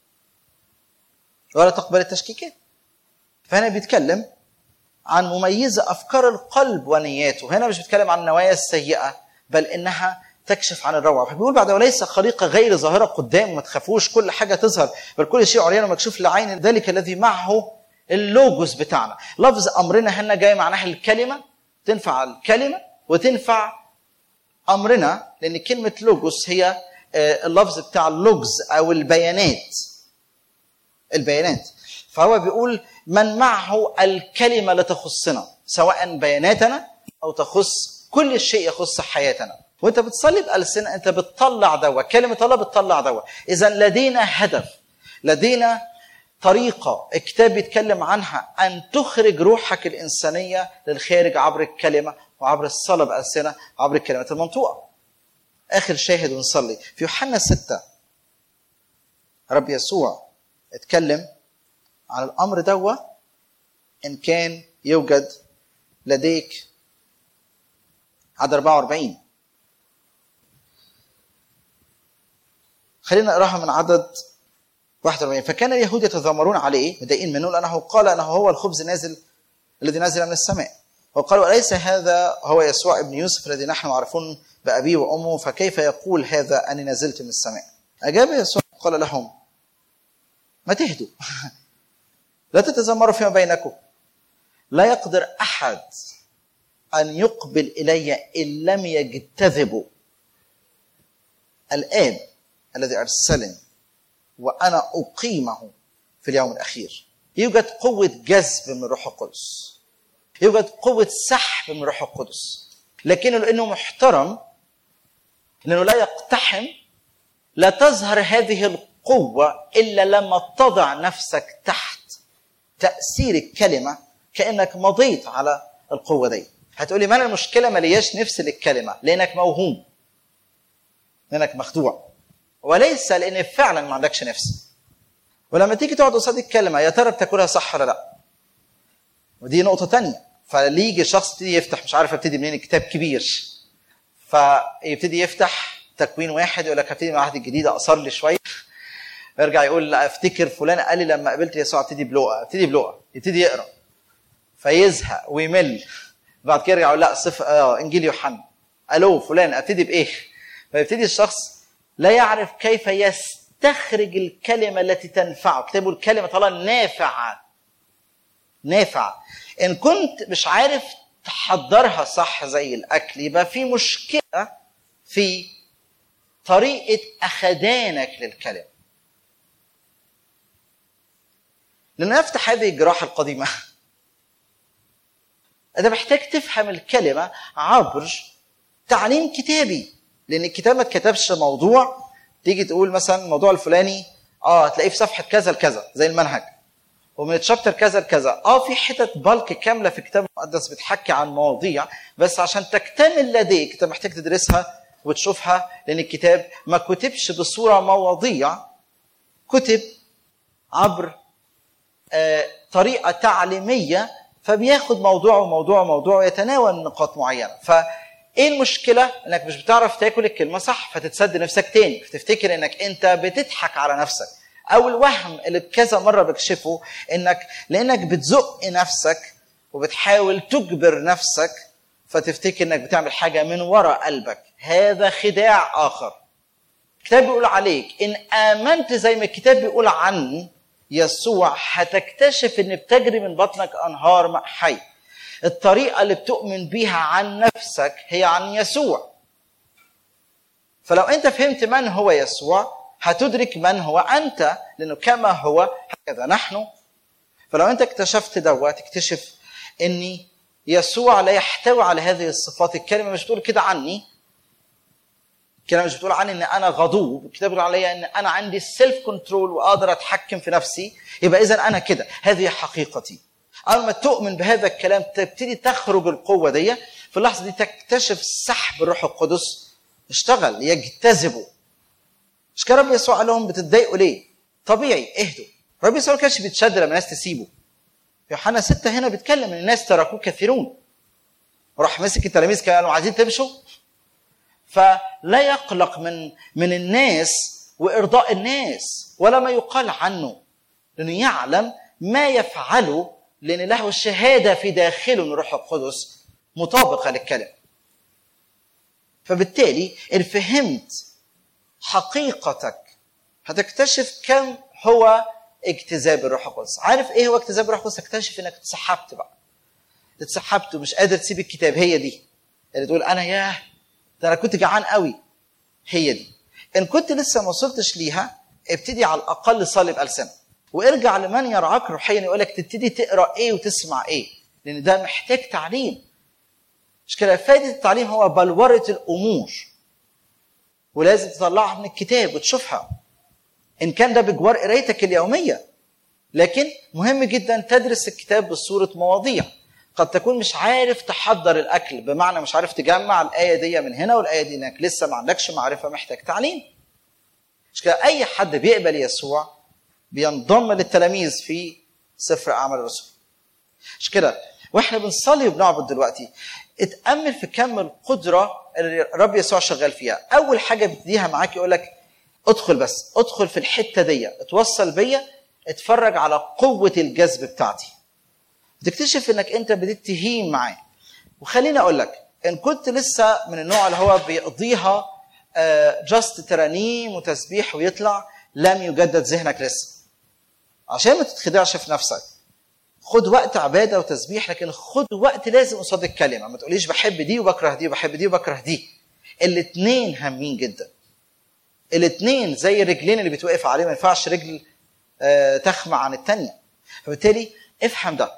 ولا تقبل التشكيكات فهنا بيتكلم عن مميزة أفكار القلب ونياته هنا مش بيتكلم عن النوايا السيئة بل إنها تكشف عن الروعة بيقول بعد وليس خليقة غير ظاهرة قدام ما تخافوش كل حاجة تظهر بل كل شيء عريان ومكشوف لعين ذلك الذي معه اللوجوس بتاعنا لفظ أمرنا هنا جاي معناها الكلمة تنفع الكلمة وتنفع أمرنا لأن كلمة لوجوس هي اللفظ بتاع اللوجز أو البيانات البيانات فهو بيقول من معه الكلمه لتخصنا سواء بياناتنا او تخص كل شيء يخص حياتنا وانت بتصلي بالسنه انت بتطلع دوا كلمه الله بتطلع دوا اذا لدينا هدف لدينا طريقة الكتاب بيتكلم عنها أن تخرج روحك الإنسانية للخارج عبر الكلمة وعبر الصلاة بألسنة عبر الكلمات المنطوقة آخر شاهد ونصلي في يوحنا ستة رب يسوع اتكلم عن الأمر دوا إن كان يوجد لديك عدد 44 خلينا نقراها من عدد 41 فكان اليهود يتذمرون عليه مضايقين منه لانه قال انه هو الخبز نازل الذي نزل من السماء وقالوا اليس هذا هو يسوع ابن يوسف الذي نحن عارفون بابيه وامه فكيف يقول هذا اني نزلت من السماء اجاب يسوع قال لهم ما تهدوا لا تتذمروا فيما بينكم لا يقدر احد ان يقبل الي ان لم يجتذبوا الاب الذي ارسلني وانا اقيمه في اليوم الاخير يوجد قوه جذب من الروح القدس يوجد قوه سحب من الروح القدس لكنه لانه محترم لانه لا يقتحم لا تظهر هذه القوه الا لما تضع نفسك تحت تاثير الكلمه كانك مضيت على القوه دي هتقولي ما انا المشكله ما لياش نفس للكلمه لانك موهوم لانك مخدوع وليس لان فعلا ما عندكش نفس ولما تيجي تقعد قصاد الكلمه يا ترى بتاكلها صح ولا لا ودي نقطه تانية فليجي شخص يبتدي يفتح مش عارف ابتدي منين كتاب كبير فيبتدي يفتح تكوين واحد يقول لك هبتدي من العهد الجديد اقصر لي شويه يرجع يقول لا افتكر فلان قال لي لما قابلت يسوع ابتدي بلقى ابتدي بلقى يبتدي يقرا فيزهق ويمل بعد كده يرجع يقول لا صف اه انجيل يوحنا الو فلان ابتدي بايه فيبتدي الشخص لا يعرف كيف يستخرج الكلمة التي تنفعه كتابه الكلمة طالما نافعة نافعة إن كنت مش عارف تحضرها صح زي الأكل يبقى في مشكلة في طريقة أخدانك للكلمة لنفتح هذه الجراحة القديمة أنت محتاج تفهم الكلمة عبر تعليم كتابي لان الكتاب ما اتكتبش موضوع تيجي تقول مثلا الموضوع الفلاني اه هتلاقيه في صفحه كذا لكذا زي المنهج ومن الشابتر كذا لكذا اه في حتت بالك كامله في الكتاب المقدس بتحكي عن مواضيع بس عشان تكتمل لديك انت محتاج تدرسها وتشوفها لان الكتاب ما كتبش بصوره مواضيع كتب عبر آه طريقه تعليميه فبياخد موضوع وموضوع وموضوع ويتناول نقاط معينه ف ايه المشكله انك مش بتعرف تاكل الكلمه صح فتتسد نفسك تاني فتفتكر انك انت بتضحك على نفسك او الوهم اللي كذا مره بكشفه انك لانك بتزق نفسك وبتحاول تجبر نفسك فتفتكر انك بتعمل حاجه من وراء قلبك هذا خداع اخر الكتاب بيقول عليك ان امنت زي ما الكتاب بيقول عن يسوع هتكتشف ان بتجري من بطنك انهار ماء حي الطريقة اللي بتؤمن بيها عن نفسك هي عن يسوع فلو أنت فهمت من هو يسوع هتدرك من هو أنت لأنه كما هو هكذا نحن فلو أنت اكتشفت دوت تكتشف أن يسوع لا يحتوي على هذه الصفات الكلمة مش بتقول كده عني الكلمة مش بتقول عني ان انا غضوب الكتاب بيقول عليا ان انا عندي سيلف كنترول واقدر اتحكم في نفسي يبقى اذا انا كده هذه حقيقتي اول ما تؤمن بهذا الكلام تبتدي تخرج القوه دي في اللحظه دي تكتشف سحب الروح القدس اشتغل يجتذبه مش كده رب يسوع قال لهم بتتضايقوا ليه؟ طبيعي اهدوا رب يسوع ما كانش بيتشد لما الناس تسيبه يوحنا ستة هنا بيتكلم ان الناس تركوه كثيرون وراح مسك التلاميذ قالوا عايزين تمشوا فلا يقلق من من الناس وارضاء الناس ولا ما يقال عنه لانه يعلم ما يفعله لان له الشهاده في داخله من الروح القدس مطابقه للكلام فبالتالي ان فهمت حقيقتك هتكتشف كم هو اجتذاب الروح القدس عارف ايه هو اجتذاب الروح القدس تكتشف انك اتسحبت بقى اتسحبت ومش قادر تسيب الكتاب هي دي اللي تقول انا ياه ده انا كنت جعان قوي هي دي ان كنت لسه ما وصلتش ليها ابتدي على الاقل صلي بالسنه وارجع لمن يرعاك روحيا يقول لك تبتدي تقرا ايه وتسمع ايه لان ده محتاج تعليم مش كده فائده التعليم هو بلوره الامور ولازم تطلعها من الكتاب وتشوفها ان كان ده بجوار قرايتك اليوميه لكن مهم جدا تدرس الكتاب بصوره مواضيع قد تكون مش عارف تحضر الاكل بمعنى مش عارف تجمع الايه دي من هنا والايه دي هناك لسه ما عندكش معرفه محتاج تعليم مش كده اي حد بيقبل يسوع بينضم للتلاميذ في سفر اعمال الرسل مش كده واحنا بنصلي وبنعبد دلوقتي اتامل في كم القدره اللي الرب يسوع شغال فيها اول حاجه بيديها معاك يقول لك ادخل بس ادخل في الحته دي اتوصل بيا اتفرج على قوه الجذب بتاعتي تكتشف انك انت بديت تهين معاه وخليني اقول لك ان كنت لسه من النوع اللي هو بيقضيها جاست ترانيم وتسبيح ويطلع لم يجدد ذهنك لسه عشان ما تتخدعش في نفسك خد وقت عباده وتسبيح لكن خد وقت لازم قصاد الكلمه ما تقوليش بحب دي وبكره دي وبحب دي وبكره دي الاثنين هامين جدا الاثنين زي الرجلين اللي بتوقف عليه ما ينفعش رجل تخمع عن الثانيه فبالتالي افهم ده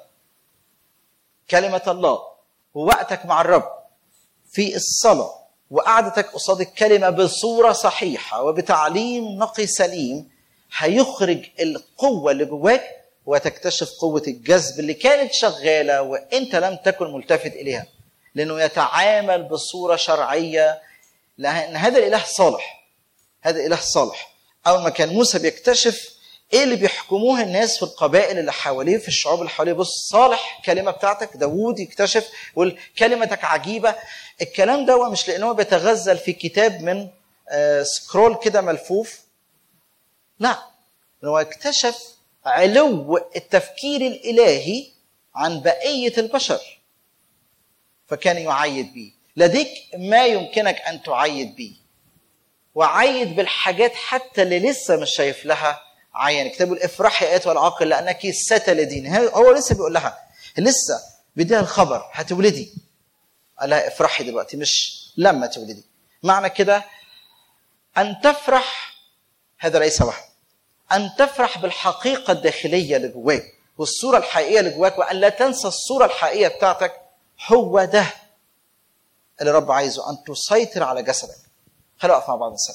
كلمه الله ووقتك مع الرب في الصلاه وقعدتك قصاد الكلمه بصوره صحيحه وبتعليم نقي سليم هيخرج القوه اللي جواك وتكتشف قوه الجذب اللي كانت شغاله وانت لم تكن ملتفت اليها لانه يتعامل بصوره شرعيه لان هذا الاله صالح هذا اله صالح اول ما كان موسى بيكتشف ايه اللي بيحكموه الناس في القبائل اللي حواليه في الشعوب اللي حواليه بص صالح الكلمه بتاعتك داوود يكتشف يقول كلمتك عجيبه الكلام ده مش لانه بيتغزل في كتاب من سكرول كده ملفوف لا هو اكتشف علو التفكير الالهي عن بقيه البشر فكان يعيد به لديك ما يمكنك ان تعيد به وعيد بالحاجات حتى اللي لسه مش شايف لها عين كتاب الافرح يا ايتها العاقل لانك ستلدين هو لسه بيقول لها لسه بيديها الخبر هتولدي قال لها افرحي دلوقتي مش لما تولدي معنى كده ان تفرح هذا ليس وهم ان تفرح بالحقيقه الداخليه اللي جواك والصوره الحقيقيه اللي جواك وان لا تنسى الصوره الحقيقيه بتاعتك هو ده اللي رب عايزه ان تسيطر على جسدك خلينا نقف مع بعض نسلم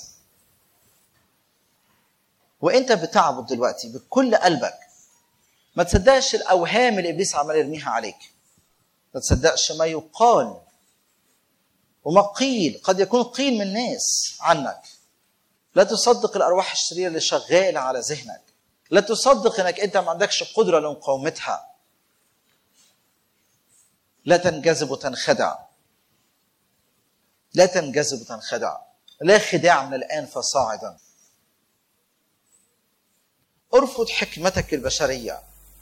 وانت بتعبد دلوقتي بكل قلبك ما تصدقش الاوهام اللي ابليس عمال يرميها عليك ما تصدقش ما يقال وما قيل قد يكون قيل من الناس عنك لا تصدق الارواح الشريره اللي شغاله على ذهنك لا تصدق انك انت ما عندكش قدره لمقاومتها لا تنجذب وتنخدع لا تنجذب وتنخدع لا خداع من الان فصاعدا ارفض حكمتك البشريه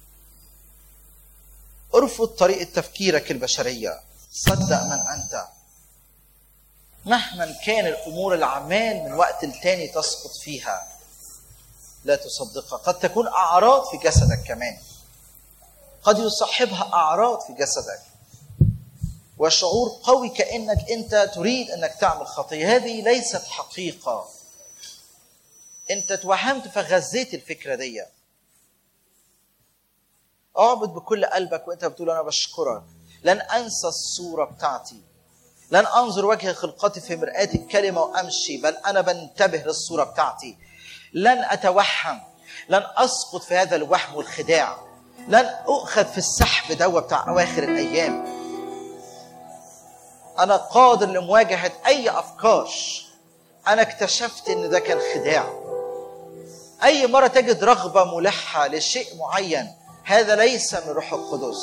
ارفض طريقه تفكيرك البشريه صدق من انت مهما كان الامور العمال من وقت لتاني تسقط فيها لا تصدقها قد تكون اعراض في جسدك كمان قد يصاحبها اعراض في جسدك وشعور قوي كانك انت تريد انك تعمل خطيه هذه ليست حقيقه انت توهمت فغذيت الفكره دي اعبد بكل قلبك وانت بتقول انا بشكرك لن انسى الصوره بتاعتي لن انظر وجه خلقتي في مرآة الكلمه وامشي بل انا بنتبه للصوره بتاعتي لن اتوهم لن اسقط في هذا الوهم والخداع لن اؤخذ في السحب دوا بتاع اواخر الايام انا قادر لمواجهه اي افكار انا اكتشفت ان ده كان خداع اي مره تجد رغبه ملحه لشيء معين هذا ليس من روح القدس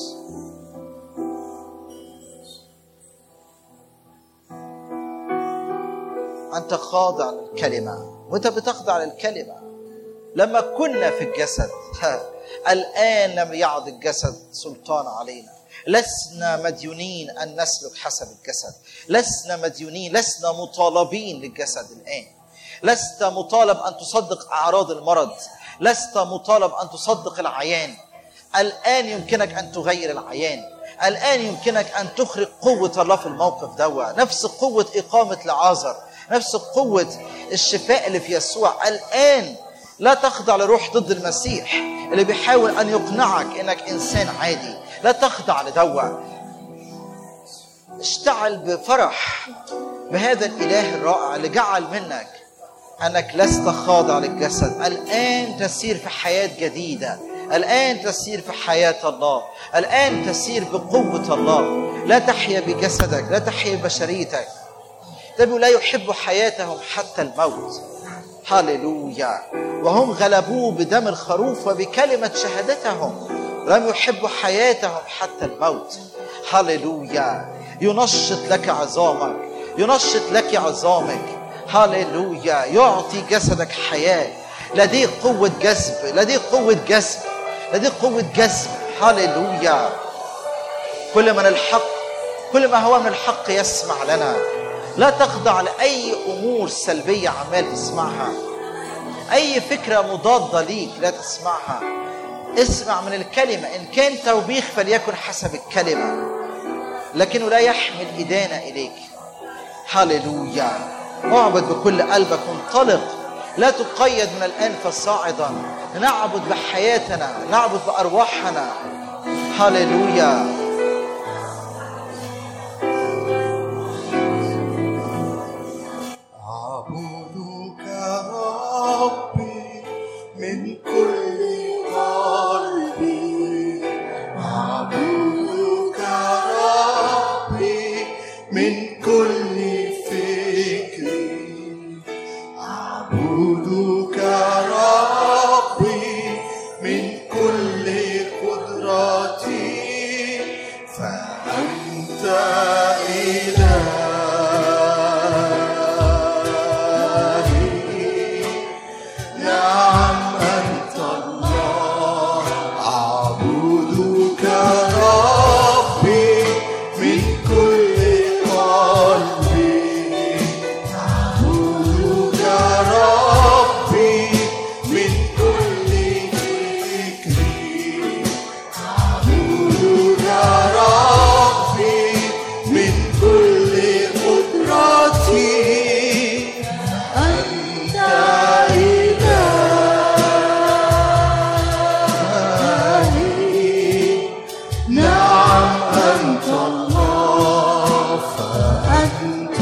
انت خاضع للكلمه وانت بتخضع للكلمه لما كنا في الجسد الان لم يعد الجسد سلطان علينا لسنا مديونين ان نسلك حسب الجسد لسنا مديونين لسنا مطالبين للجسد الان لست مطالب ان تصدق اعراض المرض لست مطالب ان تصدق العيان الان يمكنك ان تغير العيان الان يمكنك ان تخرج قوه الله في الموقف دوا نفس قوه اقامه لعازر نفس قوه الشفاء اللي في يسوع الان لا تخضع لروح ضد المسيح اللي بيحاول ان يقنعك انك انسان عادي لا تخضع لدوا اشتعل بفرح بهذا الاله الرائع اللي جعل منك انك لست خاضع للجسد الان تسير في حياه جديده الان تسير في حياه الله الان تسير بقوه الله لا تحيا بجسدك لا تحيا ببشريتك تبوا لا يحب حياتهم حتى الموت هللويا وهم غلبوه بدم الخروف وبكلمة شهادتهم لم يحبوا حياتهم حتى الموت هللويا ينشط لك عظامك ينشط لك عظامك هللويا يعطي جسدك حياة لديه قوة جذب لديه قوة جذب لديه قوة جذب هللويا كل من الحق كل ما هو من الحق يسمع لنا لا تخضع لأي أمور سلبية عمال تسمعها أي فكرة مضادة ليك لا تسمعها اسمع من الكلمة إن كان توبيخ فليكن حسب الكلمة لكنه لا يحمل إدانة إليك هللويا اعبد بكل قلبك انطلق لا تقيد من الآن فصاعدا نعبد بحياتنا نعبد بأرواحنا هللويا أعبدك ربي من كل قلبي أعبدك ربي من كل فكري أعبدك ربي من كل قدرتي فأنت إلهي نعم أنت الله أعبدك ربي من كل قلبي أعبدك ربي من كل فكري أعبدك ربي من كل قدرتي أنت إلهي نعم أنت الله فأنت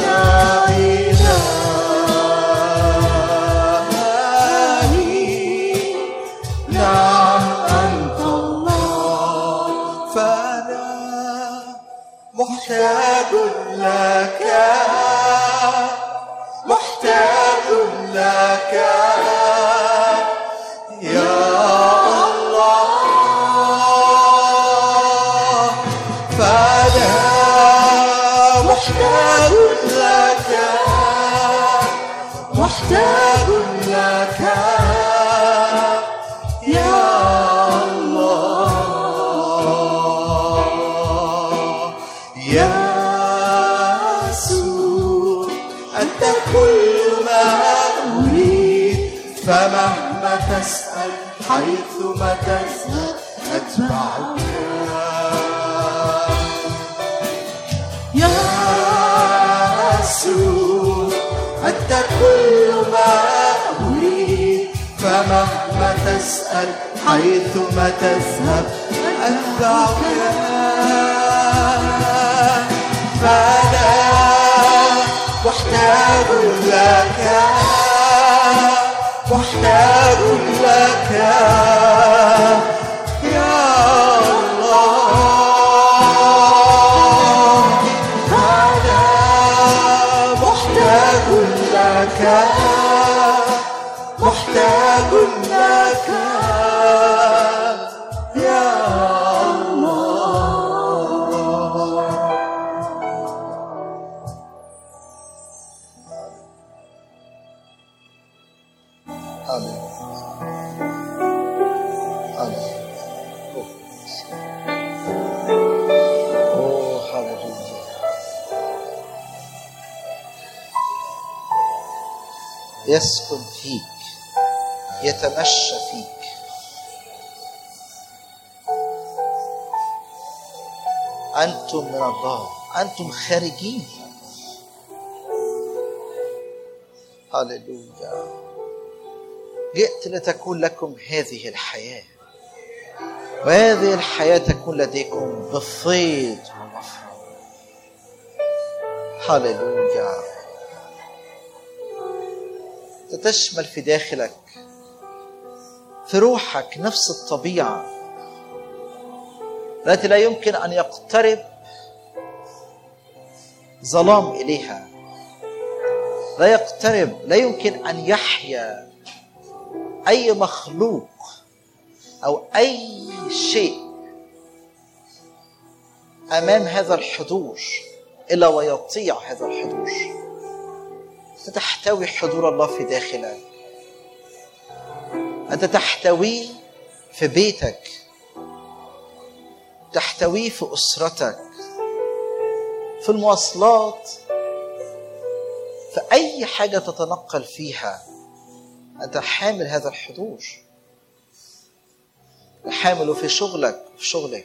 إلهي نعم أنت الله فأنا محتاج لك محتاج لك يا الله فأنا محتاج لك محتاج لك يا الله يا يسوع أنت كل ما أريد فمهما تسأل حيثما تذهب أتبعك يا يسوع أنت كل ما أريد فمهما تسأل حيثما تذهب أتبعك فأنا محتاج لك محتاج لك يا الله أنا محتاج لك محتاج لك يا الله آمين آمين أوه هللويا يسكن فيك يتمشى فيك أنتم من الله أنتم خارجين هللويا جئت لتكون لكم هذه الحياة وهذه الحياة تكون لديكم بفيض ومفرح هللويا تشمل في داخلك في روحك نفس الطبيعة التي لا يمكن أن يقترب ظلام إليها لا يقترب لا يمكن أن يحيا أي مخلوق أو أي شيء أمام هذا الحضور إلا ويطيع هذا الحضور فتحتوي حضور الله في داخلك أنت تحتويه في بيتك تحتويه في أسرتك في المواصلات في أي حاجة تتنقل فيها أنت حامل هذا الحضور حامله في شغلك في شغلك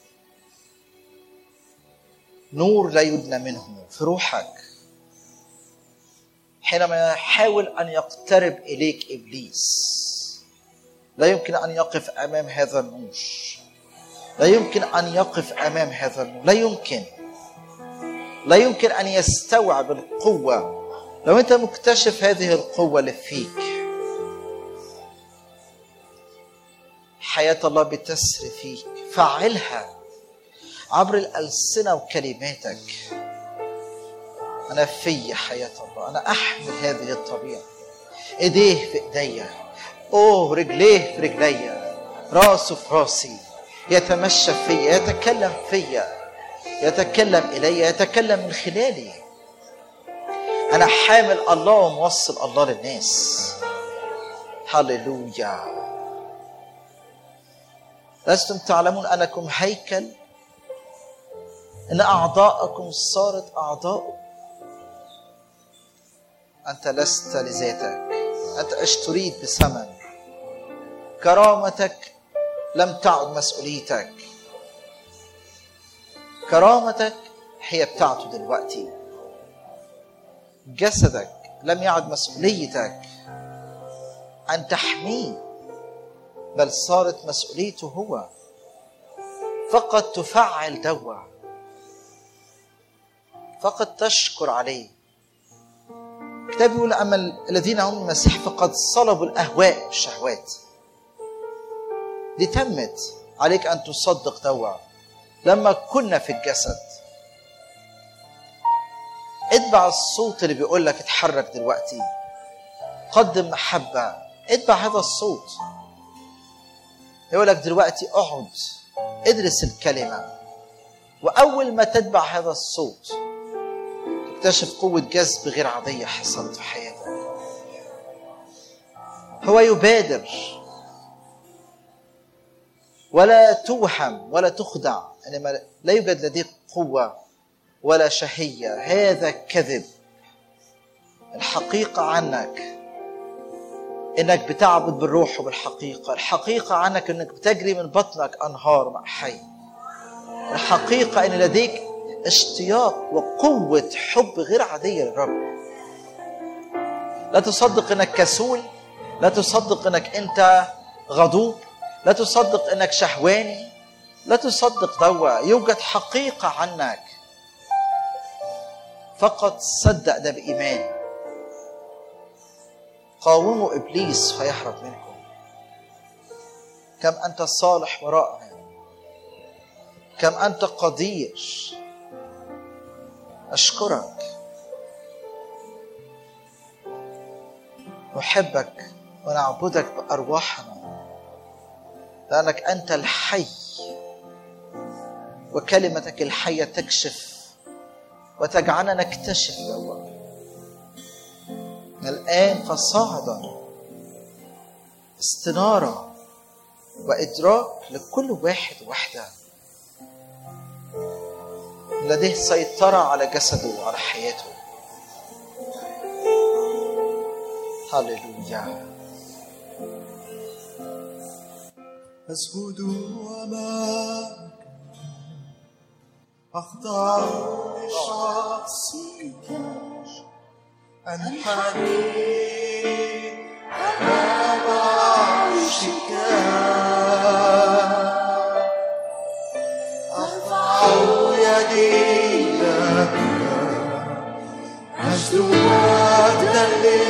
نور لا يدنى منه في روحك حينما يحاول أن يقترب إليك إبليس لا يمكن أن يقف أمام هذا النور لا يمكن أن يقف أمام هذا النور لا يمكن لا يمكن أن يستوعب القوة لو أنت مكتشف هذه القوة اللي فيك حياة الله بتسري فيك فعلها عبر الألسنة وكلماتك أنا في حياة الله أنا أحمل هذه الطبيعة إيديه في إيديا أوه رجليه في رجليا راسه في راسي يتمشى فيا يتكلم فيا يتكلم إلي يتكلم من خلالي أنا حامل الله وموصل الله للناس هللويا لستم تعلمون أنكم هيكل إن أعضاءكم صارت أعضاء أنت لست لذاتك أنت اشتريت بثمن كرامتك لم تعد مسؤوليتك كرامتك هي بتاعته دلوقتي جسدك لم يعد مسؤوليتك أن تحميه بل صارت مسؤوليته هو فقط تفعل دوا فقط تشكر عليه الكتاب يقول أما الذين هم المسيح فقد صلبوا الأهواء والشهوات دي تمت عليك أن تصدق دوا لما كنا في الجسد اتبع الصوت اللي بيقول لك اتحرك دلوقتي قدم محبة اتبع هذا الصوت يقول لك دلوقتي اقعد ادرس الكلمة وأول ما تتبع هذا الصوت تكتشف قوة جذب غير عادية حصلت في حياتك هو يبادر ولا توهم ولا تخدع انما لا يوجد لديك قوه ولا شهيه هذا كذب الحقيقه عنك انك بتعبد بالروح وبالحقيقه الحقيقه عنك انك بتجري من بطنك انهار ماء حي الحقيقه ان لديك اشتياق وقوه حب غير عاديه للرب لا تصدق انك كسول لا تصدق انك انت غضوب لا تصدق انك شهواني لا تصدق دوا يوجد حقيقة عنك فقط صدق ده بإيمان قاوموا إبليس فيهرب منكم كم أنت صالح وراءنا كم أنت قدير أشكرك نحبك ونعبدك بأرواحنا لأنك أنت الحي وكلمتك الحية تكشف وتجعلنا نكتشف دوا الآن فصاعدا استنارة وإدراك لكل واحد وحدة لديه سيطرة على جسده وعلى حياته هللويا أسجد أمامك أخضع لشخصك أنحني أمام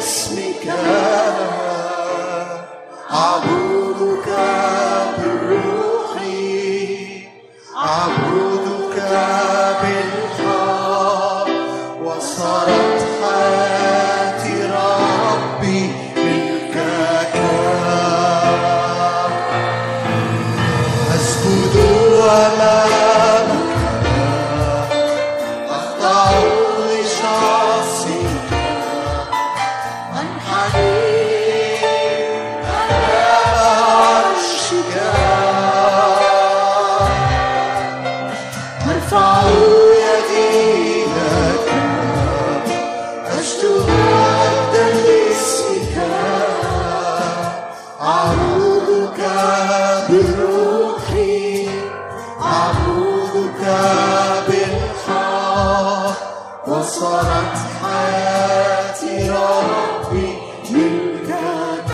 اسمك أعبدك بالروح أعبدك بالحق وصارت حياتي ربي ملكك أسجد أمامك أخضع لشخصك أنحني أمام عرشك أرفع يدي لك أسجد مجدا لاسمك أعبدك بالروح أعبدك بالحق وصارت حياتي ربي ملكك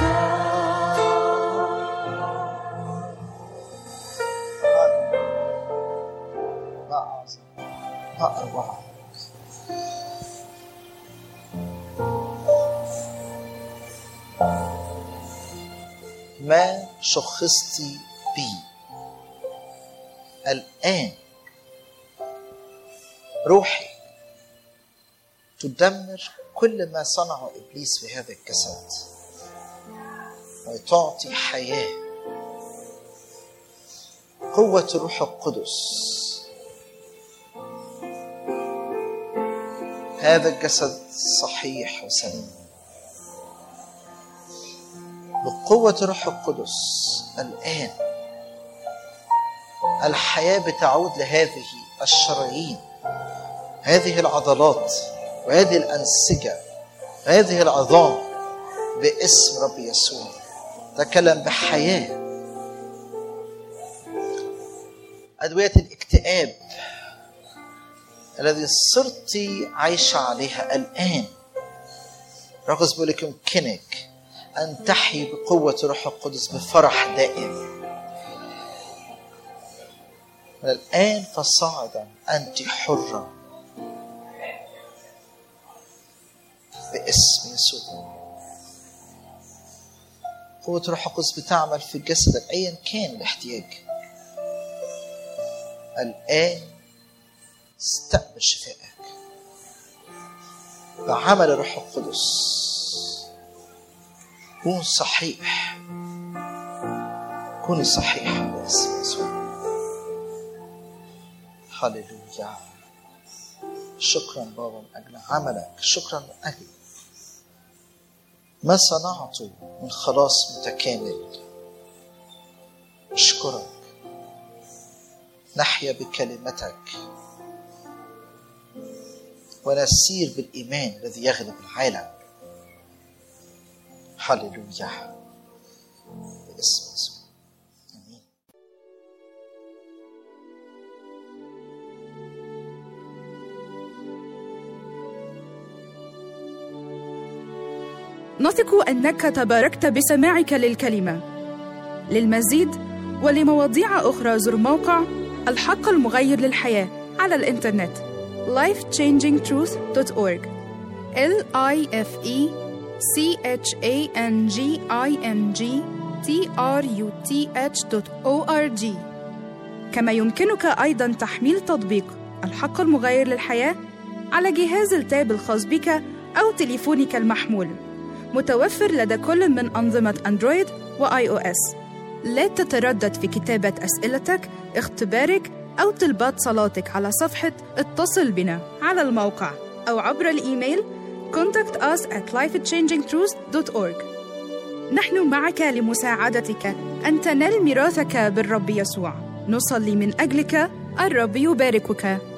ما أعظم ما أروع ما شخصت بي الآن روحي تدمر كل ما صنعه إبليس في هذا الجسد وتعطي حياة قوة الروح القدس هذا الجسد صحيح وسليم بقوة الروح القدس الآن الحياة بتعود لهذه الشرايين هذه العضلات وهذه الأنسجة هذه العظام باسم رب يسوع تكلم بحياة أدوية الاكتئاب الذي صرت عايشة عليها الآن رقص بيقول لك يمكنك أن تحيي بقوة الروح القدس بفرح دائم من الآن فصاعدا أنت حرة باسم يسوع قوة الروح القدس بتعمل في جسدك أيا كان الاحتياج الآن استقبل شفائك بعمل الروح القدس كون صحيح كوني صحيحة باسم يسوع هللويا شكرا بابا من أجل عملك شكرا من أجل ما صنعته من خلاص متكامل أشكرك نحيا بكلمتك ونسير بالإيمان الذي يغلب العالم هللويا باسم يسوع آمين نثق انك تباركت بسماعك للكلمه للمزيد ولمواضيع اخرى زر موقع الحق المغير للحياه على الانترنت lifechangingtruth.org l i f e c h a n g i n g t r u t h o r g كما يمكنك ايضا تحميل تطبيق الحق المغير للحياه على جهاز التاب الخاص بك او تليفونك المحمول متوفر لدى كل من أنظمة أندرويد وآي أو إس. لا تتردد في كتابة أسئلتك، اختبارك أو طلبات صلاتك على صفحة اتصل بنا على الموقع أو عبر الإيميل contact us at lifechangingtruth.org نحن معك لمساعدتك أن تنال ميراثك بالرب يسوع نصلي من أجلك الرب يباركك